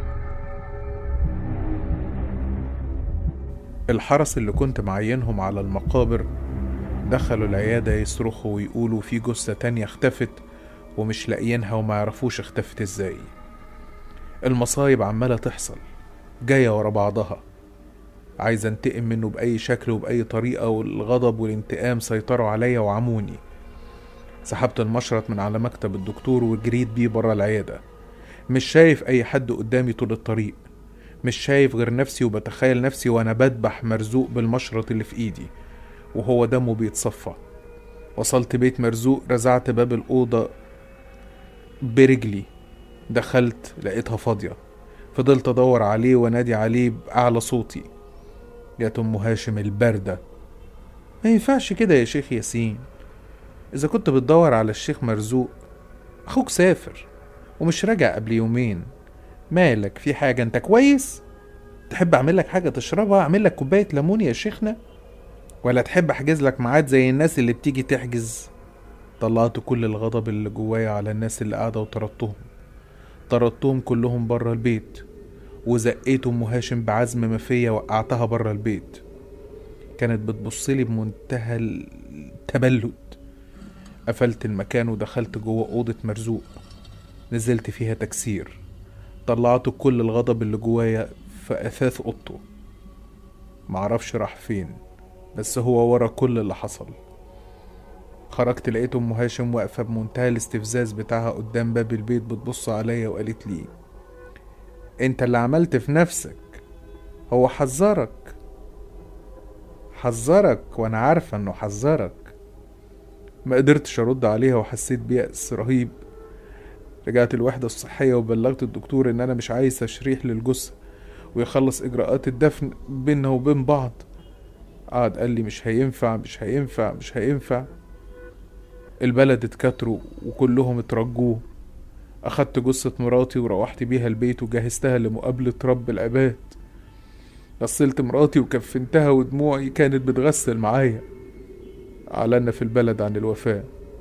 الحرس اللي كنت معينهم على المقابر دخلوا العيادة يصرخوا ويقولوا في جثة تانية اختفت ومش لاقيينها وما يعرفوش اختفت ازاي المصايب عمالة تحصل جاية ورا بعضها عايز انتقم منه بأي شكل وبأي طريقة والغضب والانتقام سيطروا عليا وعموني سحبت المشرط من على مكتب الدكتور وجريت بيه برا العيادة مش شايف أي حد قدامي طول الطريق مش شايف غير نفسي وبتخيل نفسي وأنا بدبح مرزوق بالمشرط اللي في إيدي وهو دمه بيتصفى وصلت بيت مرزوق رزعت باب الأوضة برجلي دخلت لقيتها فاضية فضلت أدور عليه وأنادي عليه بأعلى صوتي جت أم هاشم الباردة ما ينفعش كده يا شيخ ياسين إذا كنت بتدور على الشيخ مرزوق أخوك سافر ومش راجع قبل يومين مالك في حاجة أنت كويس؟ تحب أعمل لك حاجة تشربها أعمل لك كوباية ليمون يا شيخنا؟ ولا تحب أحجز لك ميعاد زي الناس اللي بتيجي تحجز؟ طلعت كل الغضب اللي جوايا على الناس اللي قاعدة وطردتهم طردتهم كلهم برا البيت وزقيت ام هاشم بعزم ما فيا وقعتها برا البيت كانت بتبصلي بمنتهى التبلد قفلت المكان ودخلت جوه أوضة مرزوق نزلت فيها تكسير طلعت كل الغضب اللي جوايا في أثاث أوضته معرفش راح فين بس هو ورا كل اللي حصل خرجت لقيت ام هاشم واقفه بمنتهى الاستفزاز بتاعها قدام باب البيت بتبص عليا وقالت لي انت اللي عملت في نفسك هو حذرك حذرك وانا عارفه انه حذرك ما قدرتش ارد عليها وحسيت بيأس رهيب رجعت الوحدة الصحية وبلغت الدكتور ان انا مش عايز تشريح للجثة ويخلص اجراءات الدفن بينا وبين بعض قعد قال لي مش هينفع مش هينفع مش هينفع البلد اتكتروا وكلهم اترجوه أخدت جثة مراتي وروحت بيها البيت وجهزتها لمقابلة رب العباد غسلت مراتي وكفنتها ودموعي كانت بتغسل معايا أعلنا في البلد عن الوفاة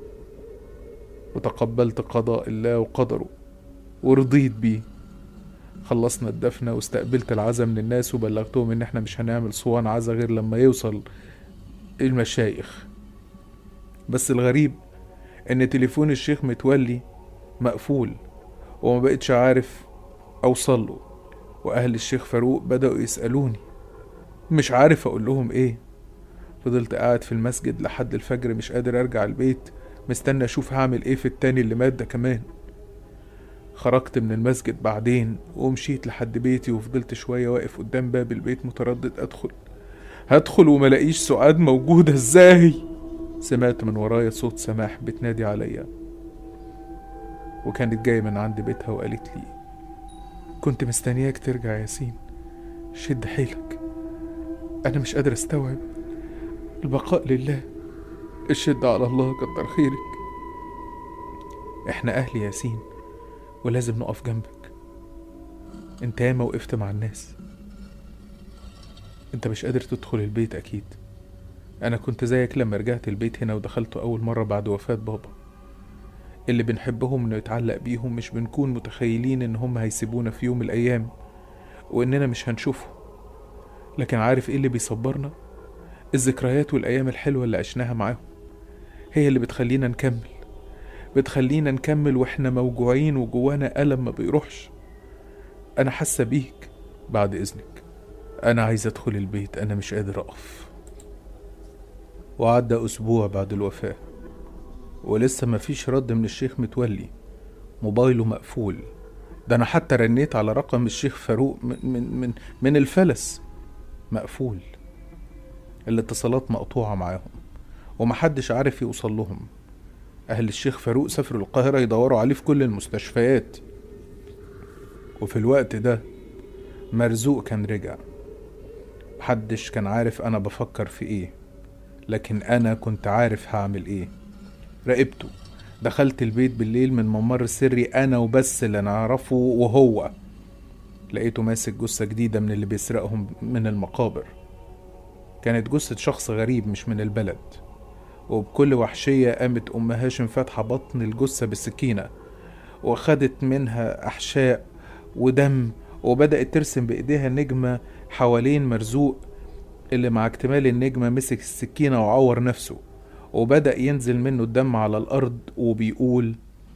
وتقبلت قضاء الله وقدره ورضيت بيه خلصنا الدفنة واستقبلت العزا من الناس وبلغتهم ان احنا مش هنعمل صوان عزا غير لما يوصل المشايخ بس الغريب ان تليفون الشيخ متولي مقفول وما بقتش عارف اوصل له واهل الشيخ فاروق بدأوا يسألوني مش عارف اقول لهم ايه فضلت قاعد في المسجد لحد الفجر مش قادر ارجع البيت مستني اشوف هعمل ايه في التاني اللي مات ده كمان خرجت من المسجد بعدين ومشيت لحد بيتي وفضلت شوية واقف قدام باب البيت متردد ادخل هدخل وملاقيش سعاد موجودة ازاي سمعت من ورايا صوت سماح بتنادي عليا وكانت جاية من عند بيتها وقالت لي كنت مستنياك ترجع يا ياسين شد حيلك أنا مش قادر أستوعب البقاء لله الشدة على الله كتر خيرك احنا أهل ياسين ولازم نقف جنبك انت ياما وقفت مع الناس انت مش قادر تدخل البيت أكيد أنا كنت زيك لما رجعت البيت هنا ودخلته أول مرة بعد وفاة بابا اللي بنحبهم إنه يتعلق بيهم مش بنكون متخيلين إن هم هيسيبونا في يوم من الأيام وإننا مش هنشوفهم لكن عارف إيه اللي بيصبرنا؟ الذكريات والأيام الحلوة اللي عشناها معاهم هي اللي بتخلينا نكمل بتخلينا نكمل واحنا موجوعين وجوانا ألم ما بيروحش أنا حاسة بيك بعد إذنك أنا عايز أدخل البيت أنا مش قادر أقف وعدى أسبوع بعد الوفاة ولسه مفيش رد من الشيخ متولي موبايله مقفول ده أنا حتى رنيت على رقم الشيخ فاروق من, من, من, من الفلس مقفول الاتصالات مقطوعة معاهم ومحدش عارف يوصل لهم أهل الشيخ فاروق سافروا القاهرة يدوروا عليه في كل المستشفيات وفي الوقت ده مرزوق كان رجع محدش كان عارف أنا بفكر في إيه لكن أنا كنت عارف هعمل إيه راقبته دخلت البيت بالليل من ممر سري أنا وبس اللي نعرفه وهو لقيته ماسك جثة جديدة من اللي بيسرقهم من المقابر كانت جثة شخص غريب مش من البلد وبكل وحشية قامت أم هاشم فاتحة بطن الجثة بالسكينة وخدت منها أحشاء ودم وبدأت ترسم بإيديها نجمة حوالين مرزوق اللي مع اكتمال النجمة مسك السكينة وعور نفسه وبدأ ينزل منه الدم على الأرض وبيقول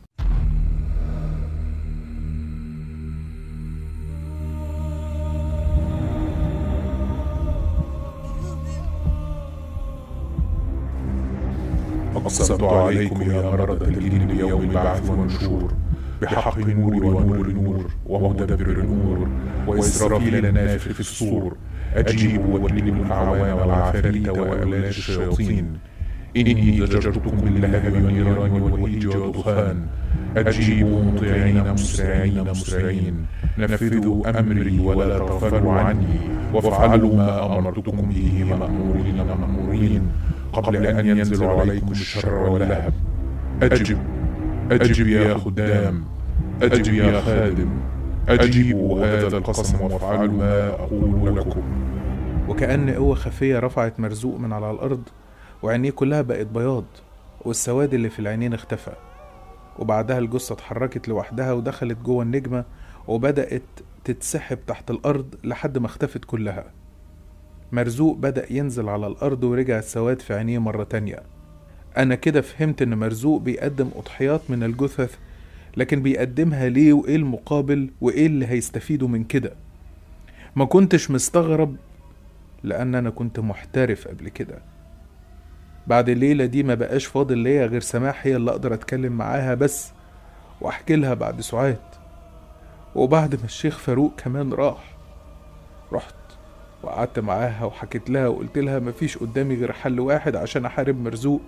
أقسمت عليكم يا مرضى الجن بيوم البعث والنشور بحق نور ونور النور ومدبر الأمور وإسرافيل النافخ في الصور أجيبوا واجلبوا الأعوان والعفاريت وأولاد الشياطين إني زجرتكم باللهب والنيران والهيج والدخان أجيبوا مطيعين مسرعين مسرعين نفذوا أمري ولا تغفلوا عني وافعلوا ما أمرتكم به مأمورين مأمورين قبل أن ينزل عليكم الشر واللهب أجب أجب يا خدام أجب يا خادم أجيبوا هذا القسم وافعلوا ما أقول لكم وكأن قوة خفية رفعت مرزوق من على الأرض وعينيه كلها بقت بياض والسواد اللي في العينين اختفى وبعدها الجثة اتحركت لوحدها ودخلت جوه النجمة وبدأت تتسحب تحت الأرض لحد ما اختفت كلها مرزوق بدأ ينزل على الأرض ورجع السواد في عينيه مرة تانية أنا كده فهمت إن مرزوق بيقدم أضحيات من الجثث لكن بيقدمها ليه وإيه المقابل وإيه اللي هيستفيدوا من كده ما كنتش مستغرب لأن أنا كنت محترف قبل كده بعد الليلة دي ما بقاش فاضل ليا غير سماح هي اللي أقدر أتكلم معاها بس وأحكي لها بعد ساعات وبعد ما الشيخ فاروق كمان راح رحت وقعدت معاها وحكيت لها وقلت لها مفيش قدامي غير حل واحد عشان أحارب مرزوق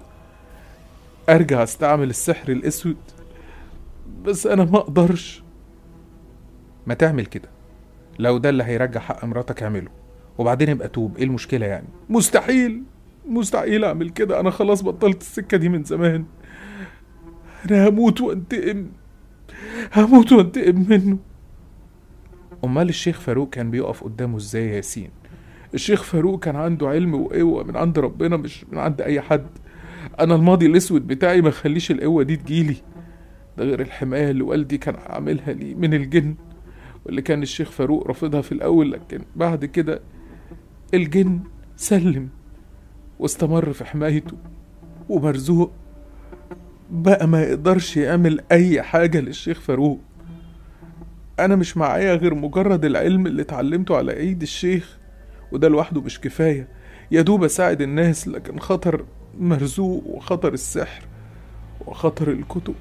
أرجع أستعمل السحر الأسود بس أنا ما أقدرش ما تعمل كده لو ده اللي هيرجع حق مراتك اعمله وبعدين يبقى توب ايه المشكلة يعني مستحيل مستحيل اعمل كده انا خلاص بطلت السكة دي من زمان انا هموت وانتقم هموت وانتقم منه امال الشيخ فاروق كان بيقف قدامه ازاي يا ياسين الشيخ فاروق كان عنده علم وقوة من عند ربنا مش من عند اي حد انا الماضي الاسود بتاعي ما خليش القوة دي تجيلي ده غير الحماية اللي والدي كان عاملها لي من الجن واللي كان الشيخ فاروق رافضها في الأول لكن بعد كده الجن سلم واستمر في حمايته ومرزوق بقى ما يقدرش يعمل أي حاجة للشيخ فاروق أنا مش معايا غير مجرد العلم اللي اتعلمته على إيد الشيخ وده لوحده مش كفاية يا دوب أساعد الناس لكن خطر مرزوق وخطر السحر وخطر الكتب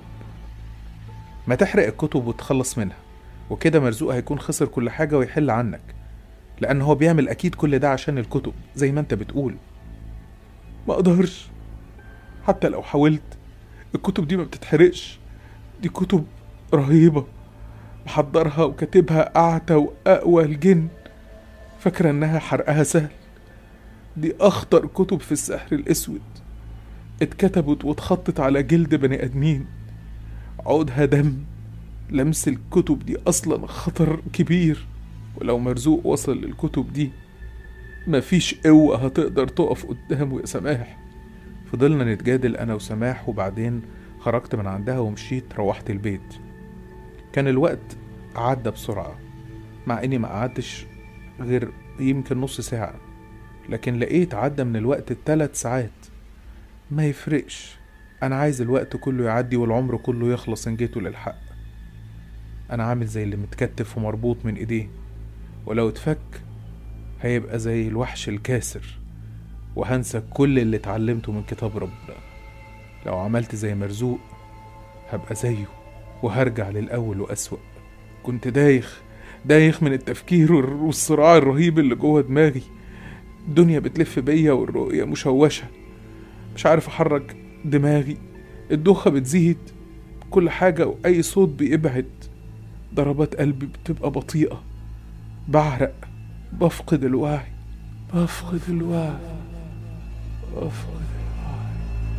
ما تحرق الكتب وتخلص منها وكده مرزوق هيكون خسر كل حاجة ويحل عنك لأن هو بيعمل أكيد كل ده عشان الكتب زي ما أنت بتقول ما أقدرش حتى لو حاولت الكتب دي ما بتتحرقش دي كتب رهيبة محضرها وكاتبها أعتى وأقوى الجن فاكرة إنها حرقها سهل دي أخطر كتب في السحر الأسود اتكتبت واتخطت على جلد بني آدمين عودها دم لمس الكتب دي أصلا خطر كبير ولو مرزوق وصل للكتب دي مفيش قوة هتقدر تقف قدامه يا سماح فضلنا نتجادل أنا وسماح وبعدين خرجت من عندها ومشيت روحت البيت كان الوقت عدى بسرعة مع إني ما قعدتش غير يمكن نص ساعة لكن لقيت عدى من الوقت التلات ساعات ما يفرقش أنا عايز الوقت كله يعدي والعمر كله يخلص إن جيته للحق أنا عامل زي اللي متكتف ومربوط من إيديه ولو اتفك هيبقى زي الوحش الكاسر وهنسى كل اللي اتعلمته من كتاب ربنا لو عملت زي مرزوق هبقى زيه وهرجع للأول وأسوأ كنت دايخ دايخ من التفكير والر- والصراع الرهيب اللي جوه دماغي الدنيا بتلف بيا والرؤية مشوشة مش عارف أحرك دماغي الدوخة بتزيد كل حاجة وأي صوت بيبعد ضربات قلبي بتبقى بطيئة بعرق بفقد الوعي بفقد الوعي بفقد الوعي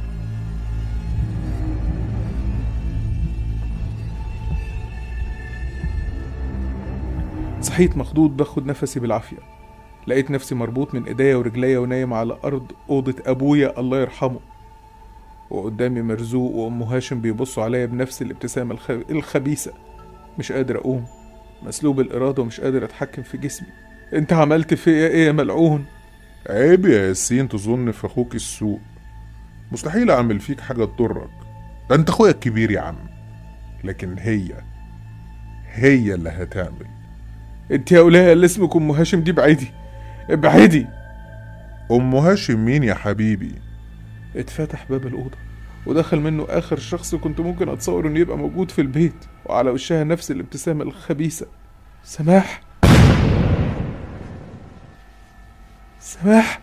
صحيت مخضوض باخد نفسي بالعافية لقيت نفسي مربوط من ايديا ورجليا ونايم على ارض اوضة ابويا الله يرحمه وقدامي مرزوق وام هاشم بيبصوا عليا بنفس الابتسامة الخ... الخبيثة مش قادر اقوم مسلوب الارادة ومش قادر اتحكم في جسمي انت عملت فيا ايه يا ملعون عيب يا ياسين تظن في اخوك السوء مستحيل اعمل فيك حاجة تضرك ده انت اخويا الكبير يا عم لكن هي هي اللي هتعمل انت يا ولاية اللي اسمك ام هاشم دي بعيدي ابعدي ام هاشم مين يا حبيبي اتفتح باب الأوضة ودخل منه آخر شخص كنت ممكن أتصور إنه يبقى موجود في البيت وعلى وشها نفس الابتسامة الخبيثة سماح سماح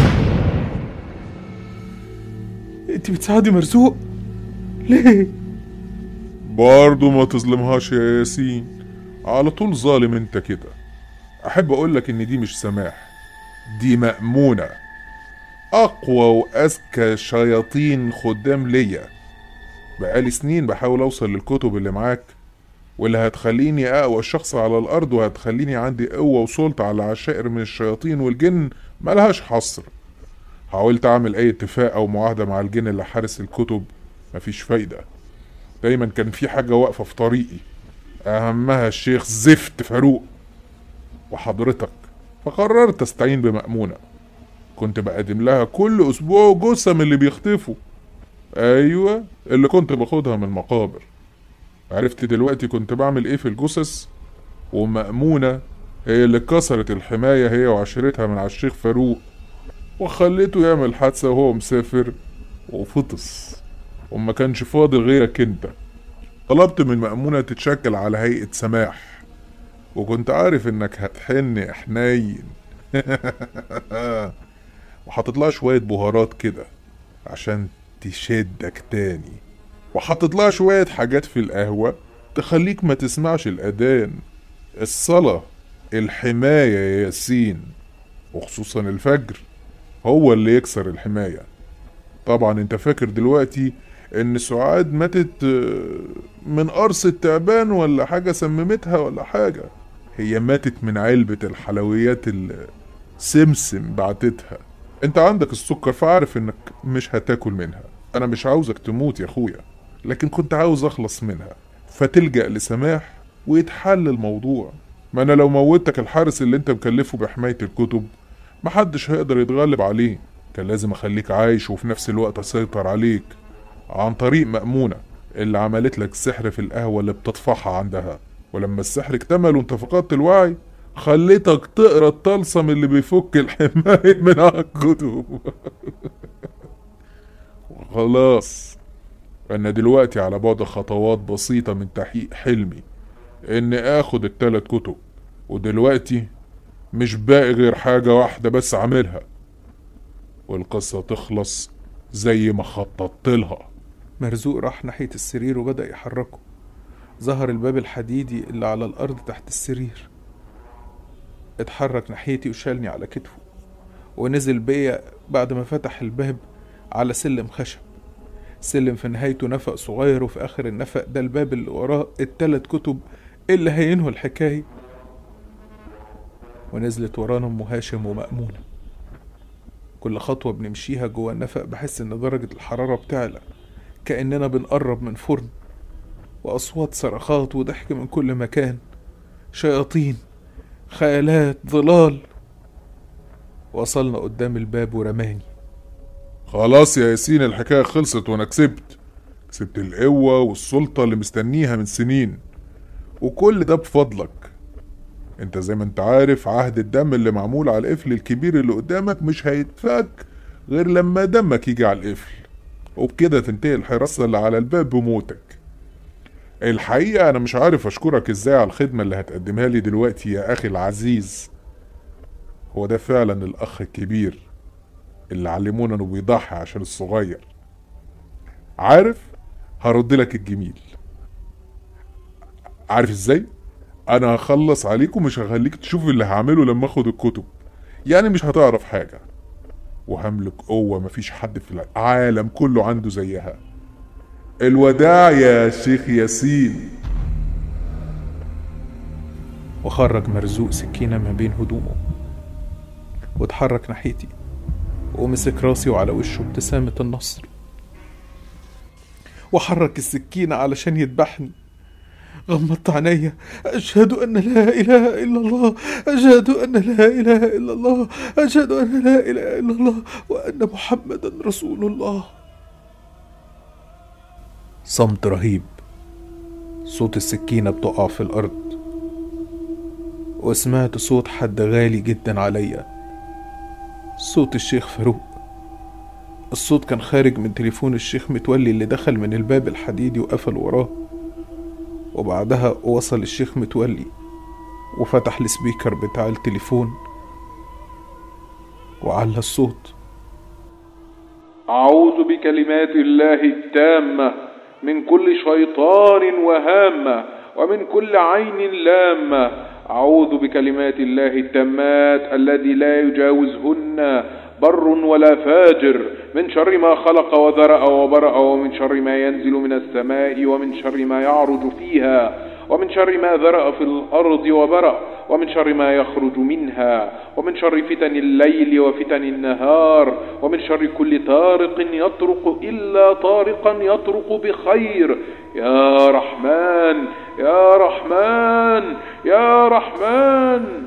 انت بتساعدي مرزوق ليه برضه ما تظلمهاش يا ياسين على طول ظالم انت كده احب اقولك ان دي مش سماح دي مأمونة اقوى واذكى شياطين خدام ليا بقالي سنين بحاول اوصل للكتب اللي معاك واللي هتخليني اقوى شخص على الارض وهتخليني عندي قوة وسلطة على عشائر من الشياطين والجن ملهاش حصر حاولت اعمل اي اتفاق او معاهدة مع الجن اللي حارس الكتب مفيش فايدة دايما كان في حاجة واقفة في طريقي أهمها الشيخ زفت فاروق وحضرتك فقررت استعين بمأمونة كنت بقدم لها كل أسبوع جثة من اللي بيختفوا أيوة اللي كنت باخدها من المقابر عرفت دلوقتي كنت بعمل إيه في الجثث ومأمونة هي اللي كسرت الحماية هي وعشيرتها من على الشيخ فاروق وخليته يعمل حادثة وهو مسافر وفطس وما كانش فاضل غيرك انت طلبت من مأمونة تتشكل على هيئة سماح وكنت عارف انك هتحن حنين وحاطط لها شوية بهارات كده عشان تشدك تاني وحاطط لها شوية حاجات في القهوة تخليك ما تسمعش الأذان الصلاة الحماية يا ياسين وخصوصا الفجر هو اللي يكسر الحماية طبعا انت فاكر دلوقتي ان سعاد ماتت آه، من قرص التعبان ولا حاجة سممتها ولا حاجة هي ماتت من علبة الحلويات اللي سمسم بعتتها انت عندك السكر فعارف انك مش هتاكل منها انا مش عاوزك تموت يا اخويا لكن كنت عاوز اخلص منها فتلجأ لسماح ويتحل الموضوع ما انا لو موتك الحارس اللي انت مكلفه بحماية الكتب محدش هيقدر يتغلب عليه كان لازم اخليك عايش وفي نفس الوقت اسيطر عليك عن طريق مأمونة اللي عملت لك السحر في القهوة اللي بتطفحها عندها ولما السحر اكتمل وانت فقدت الوعي خليتك تقرا الطلسم اللي بيفك الحماية من على الكتب وخلاص انا دلوقتي على بعد خطوات بسيطة من تحقيق حلمي اني اخد التلات كتب ودلوقتي مش باقي غير حاجة واحدة بس اعملها والقصة تخلص زي ما خططت لها مرزوق راح ناحية السرير وبدأ يحركه ظهر الباب الحديدي اللي على الأرض تحت السرير اتحرك ناحيتي وشالني على كتفه ونزل بيا بعد ما فتح الباب على سلم خشب سلم في نهايته نفق صغير وفي آخر النفق ده الباب اللي وراه التلات كتب اللي هينهوا الحكاية ونزلت ورانا أم هاشم ومأمونة كل خطوة بنمشيها جوه النفق بحس إن درجة الحرارة بتعلى كأننا بنقرب من فرن وأصوات صرخات وضحك من كل مكان شياطين خيالات ظلال وصلنا قدام الباب ورماني خلاص يا ياسين الحكاية خلصت وانا كسبت كسبت القوة والسلطة اللي مستنيها من سنين وكل ده بفضلك انت زي ما انت عارف عهد الدم اللي معمول على القفل الكبير اللي قدامك مش هيتفك غير لما دمك يجي على القفل وبكده تنتهي الحراسة اللي على الباب بموتك الحقيقة أنا مش عارف أشكرك إزاي على الخدمة اللي هتقدمها لي دلوقتي يا أخي العزيز هو ده فعلا الأخ الكبير اللي علمونا إنه بيضحي عشان الصغير عارف هرد لك الجميل عارف إزاي؟ أنا هخلص عليك ومش هخليك تشوف اللي هعمله لما آخد الكتب يعني مش هتعرف حاجة وهملك قوة مفيش حد في العالم كله عنده زيها الوداع يا شيخ ياسين وخرج مرزوق سكينة ما بين هدومه واتحرك ناحيتي ومسك راسي وعلى وشه ابتسامة النصر وحرك السكينة علشان يذبحني غمضت عينيا أشهد أن لا إله إلا الله أشهد أن لا إله إلا الله أشهد أن لا إله إلا الله وأن محمدا رسول الله صمت رهيب صوت السكينة بتقع في الأرض وسمعت صوت حد غالي جدا عليا صوت الشيخ فاروق الصوت كان خارج من تليفون الشيخ متولي اللي دخل من الباب الحديدي وقفل وراه وبعدها وصل الشيخ متولي وفتح السبيكر بتاع التليفون وعلى الصوت أعوذ بكلمات الله التامة من كل شيطان وهامة ومن كل عين لامة أعوذ بكلمات الله التامات الذي لا يجاوزهن بر ولا فاجر من شر ما خلق وذرأ وبرأ ومن شر ما ينزل من السماء ومن شر ما يعرج فيها ومن شر ما ذرأ في الأرض وبرأ ومن شر ما يخرج منها ومن شر فتن الليل وفتن النهار ومن شر كل طارق يطرق إلا طارقا يطرق بخير يا رحمن يا رحمن يا رحمن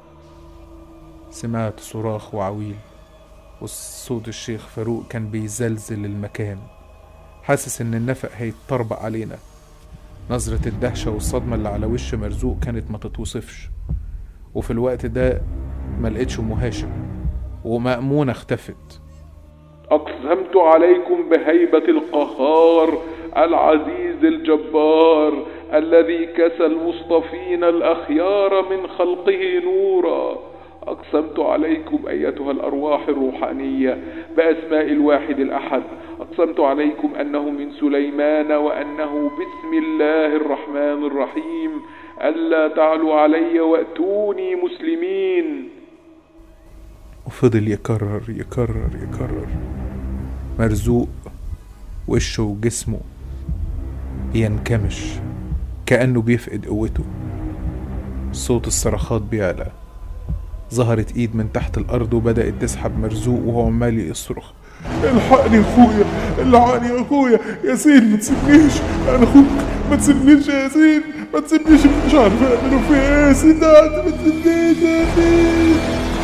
سمعت صراخ وعويل وصوت الشيخ فاروق كان بيزلزل المكان حاسس ان النفق هيتطربق علينا نظرة الدهشة والصدمة اللي على وش مرزوق كانت ما تتوصفش وفي الوقت ده ما لقيتش ام هاشم ومأمونة اختفت أقسمت عليكم بهيبة القهار العزيز الجبار الذي كسى المصطفين الأخيار من خلقه نورا أقسمت عليكم أيتها الأرواح الروحانية بأسماء الواحد الأحد أقسمت عليكم أنه من سليمان وأنه بسم الله الرحمن الرحيم ألا تعلوا علي وأتوني مسلمين وفضل يكرر يكرر يكرر مرزوق وشه وجسمه ينكمش كأنه بيفقد قوته صوت الصرخات بيعلى ظهرت ايد من تحت الارض وبدأت تسحب مرزوق وهو عمال يصرخ الحقني يا اخويا الحقني يا اخويا ياسين ما تسيبنيش انا اخوك ما تسيبنيش يا ياسين ما تسيبنيش مش عارف اعمله في ايه يا ياسين ده ما تسيبنيش يا ياسين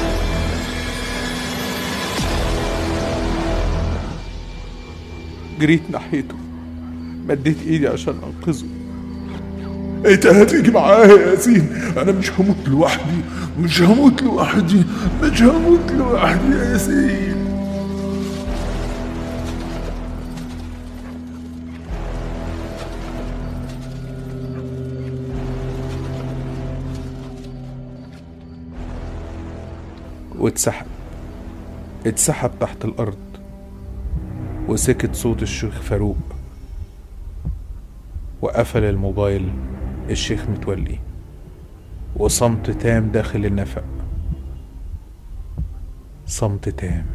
جريت ناحيته مديت ايدي عشان انقذه انت هتيجي معايا يا ياسين انا مش هموت لوحدي مش هموت لوحدي مش هموت لوحدي يا ياسين واتسحب اتسحب تحت الارض وسكت صوت الشيخ فاروق وقفل الموبايل الشيخ متولي وصمت تام داخل النفق صمت تام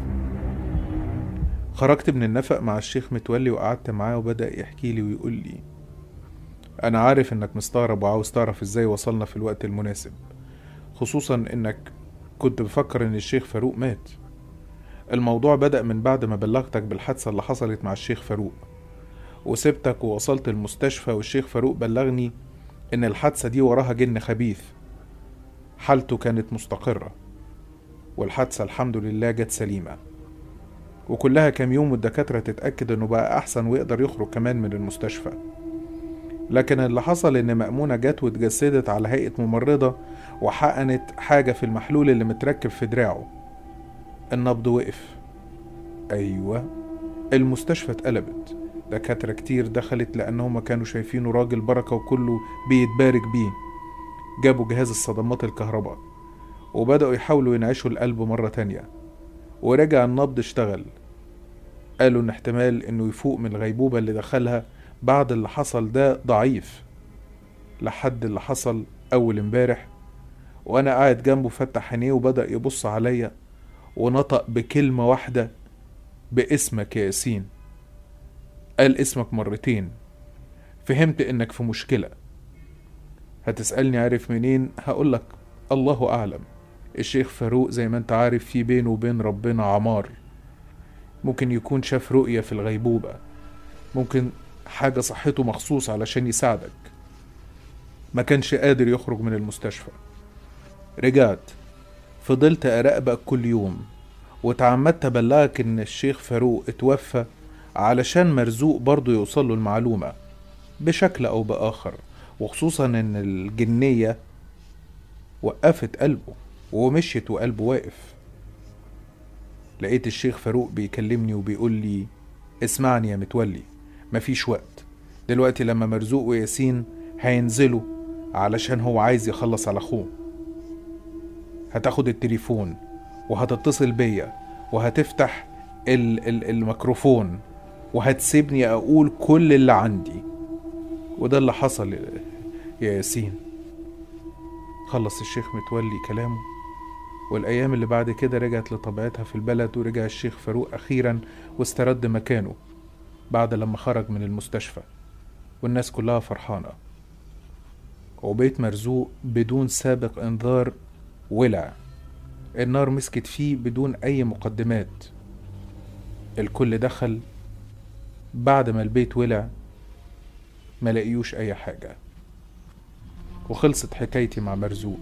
خرجت من النفق مع الشيخ متولي وقعدت معاه وبدأ يحكي لي ويقول لي أنا عارف إنك مستغرب وعاوز تعرف إزاي وصلنا في الوقت المناسب خصوصا إنك كنت بفكر إن الشيخ فاروق مات الموضوع بدأ من بعد ما بلغتك بالحادثة اللي حصلت مع الشيخ فاروق وسبتك ووصلت المستشفى والشيخ فاروق بلغني إن الحادثة دي وراها جن خبيث حالته كانت مستقرة والحادثة الحمد لله جت سليمة وكلها كام يوم والدكاترة تتأكد إنه بقى أحسن ويقدر يخرج كمان من المستشفى لكن اللي حصل إن مأمونة جت واتجسدت على هيئة ممرضة وحقنت حاجة في المحلول اللي متركب في دراعه النبض وقف أيوة المستشفى اتقلبت دكاترة كتير دخلت لأنهم كانوا شايفينه راجل بركة وكله بيتبارك بيه جابوا جهاز الصدمات الكهرباء وبدأوا يحاولوا ينعشوا القلب مرة تانية ورجع النبض اشتغل قالوا ان احتمال انه يفوق من الغيبوبة اللي دخلها بعد اللي حصل ده ضعيف لحد اللي حصل اول امبارح وانا قاعد جنبه فتح عينيه وبدأ يبص عليا ونطق بكلمة واحدة باسمك يا ياسين قال اسمك مرتين فهمت انك في مشكلة هتسألني عارف منين هقولك الله أعلم الشيخ فاروق زي ما انت عارف في بينه وبين ربنا عمار ممكن يكون شاف رؤية في الغيبوبة ممكن حاجة صحته مخصوص علشان يساعدك ما كانش قادر يخرج من المستشفى رجعت فضلت أراقبك كل يوم وتعمدت أبلغك إن الشيخ فاروق اتوفى علشان مرزوق برضه يوصل له المعلومة بشكل أو بآخر وخصوصا إن الجنية وقفت قلبه ومشيت وقلبه واقف لقيت الشيخ فاروق بيكلمني وبيقول لي اسمعني يا متولي مفيش وقت دلوقتي لما مرزوق وياسين هينزلوا علشان هو عايز يخلص على اخوه هتاخد التليفون وهتتصل بيا وهتفتح ال ال الميكروفون وهتسيبني اقول كل اللي عندي وده اللي حصل يا ياسين خلص الشيخ متولي كلامه والأيام اللي بعد كده رجعت لطبيعتها في البلد ورجع الشيخ فاروق أخيرا واسترد مكانه بعد لما خرج من المستشفى والناس كلها فرحانة وبيت مرزوق بدون سابق انذار ولع النار مسكت فيه بدون أي مقدمات الكل دخل بعد ما البيت ولع ما لقيوش أي حاجة وخلصت حكايتي مع مرزوق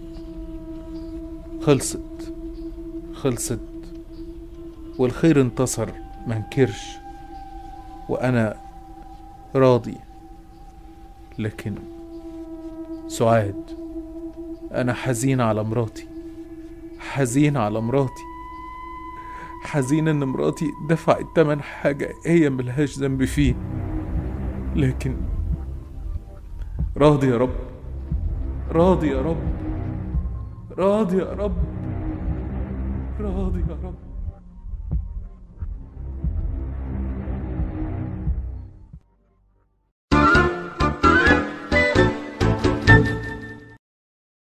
خلصت خلصت والخير انتصر منكرش وأنا راضي لكن سعاد أنا حزين على مراتي حزين على مراتي حزين إن مراتي دفعت تمن حاجة هي ملهاش ذنب فيه لكن راضي يا رب راضي يا رب راضي يا رب راضي يا رب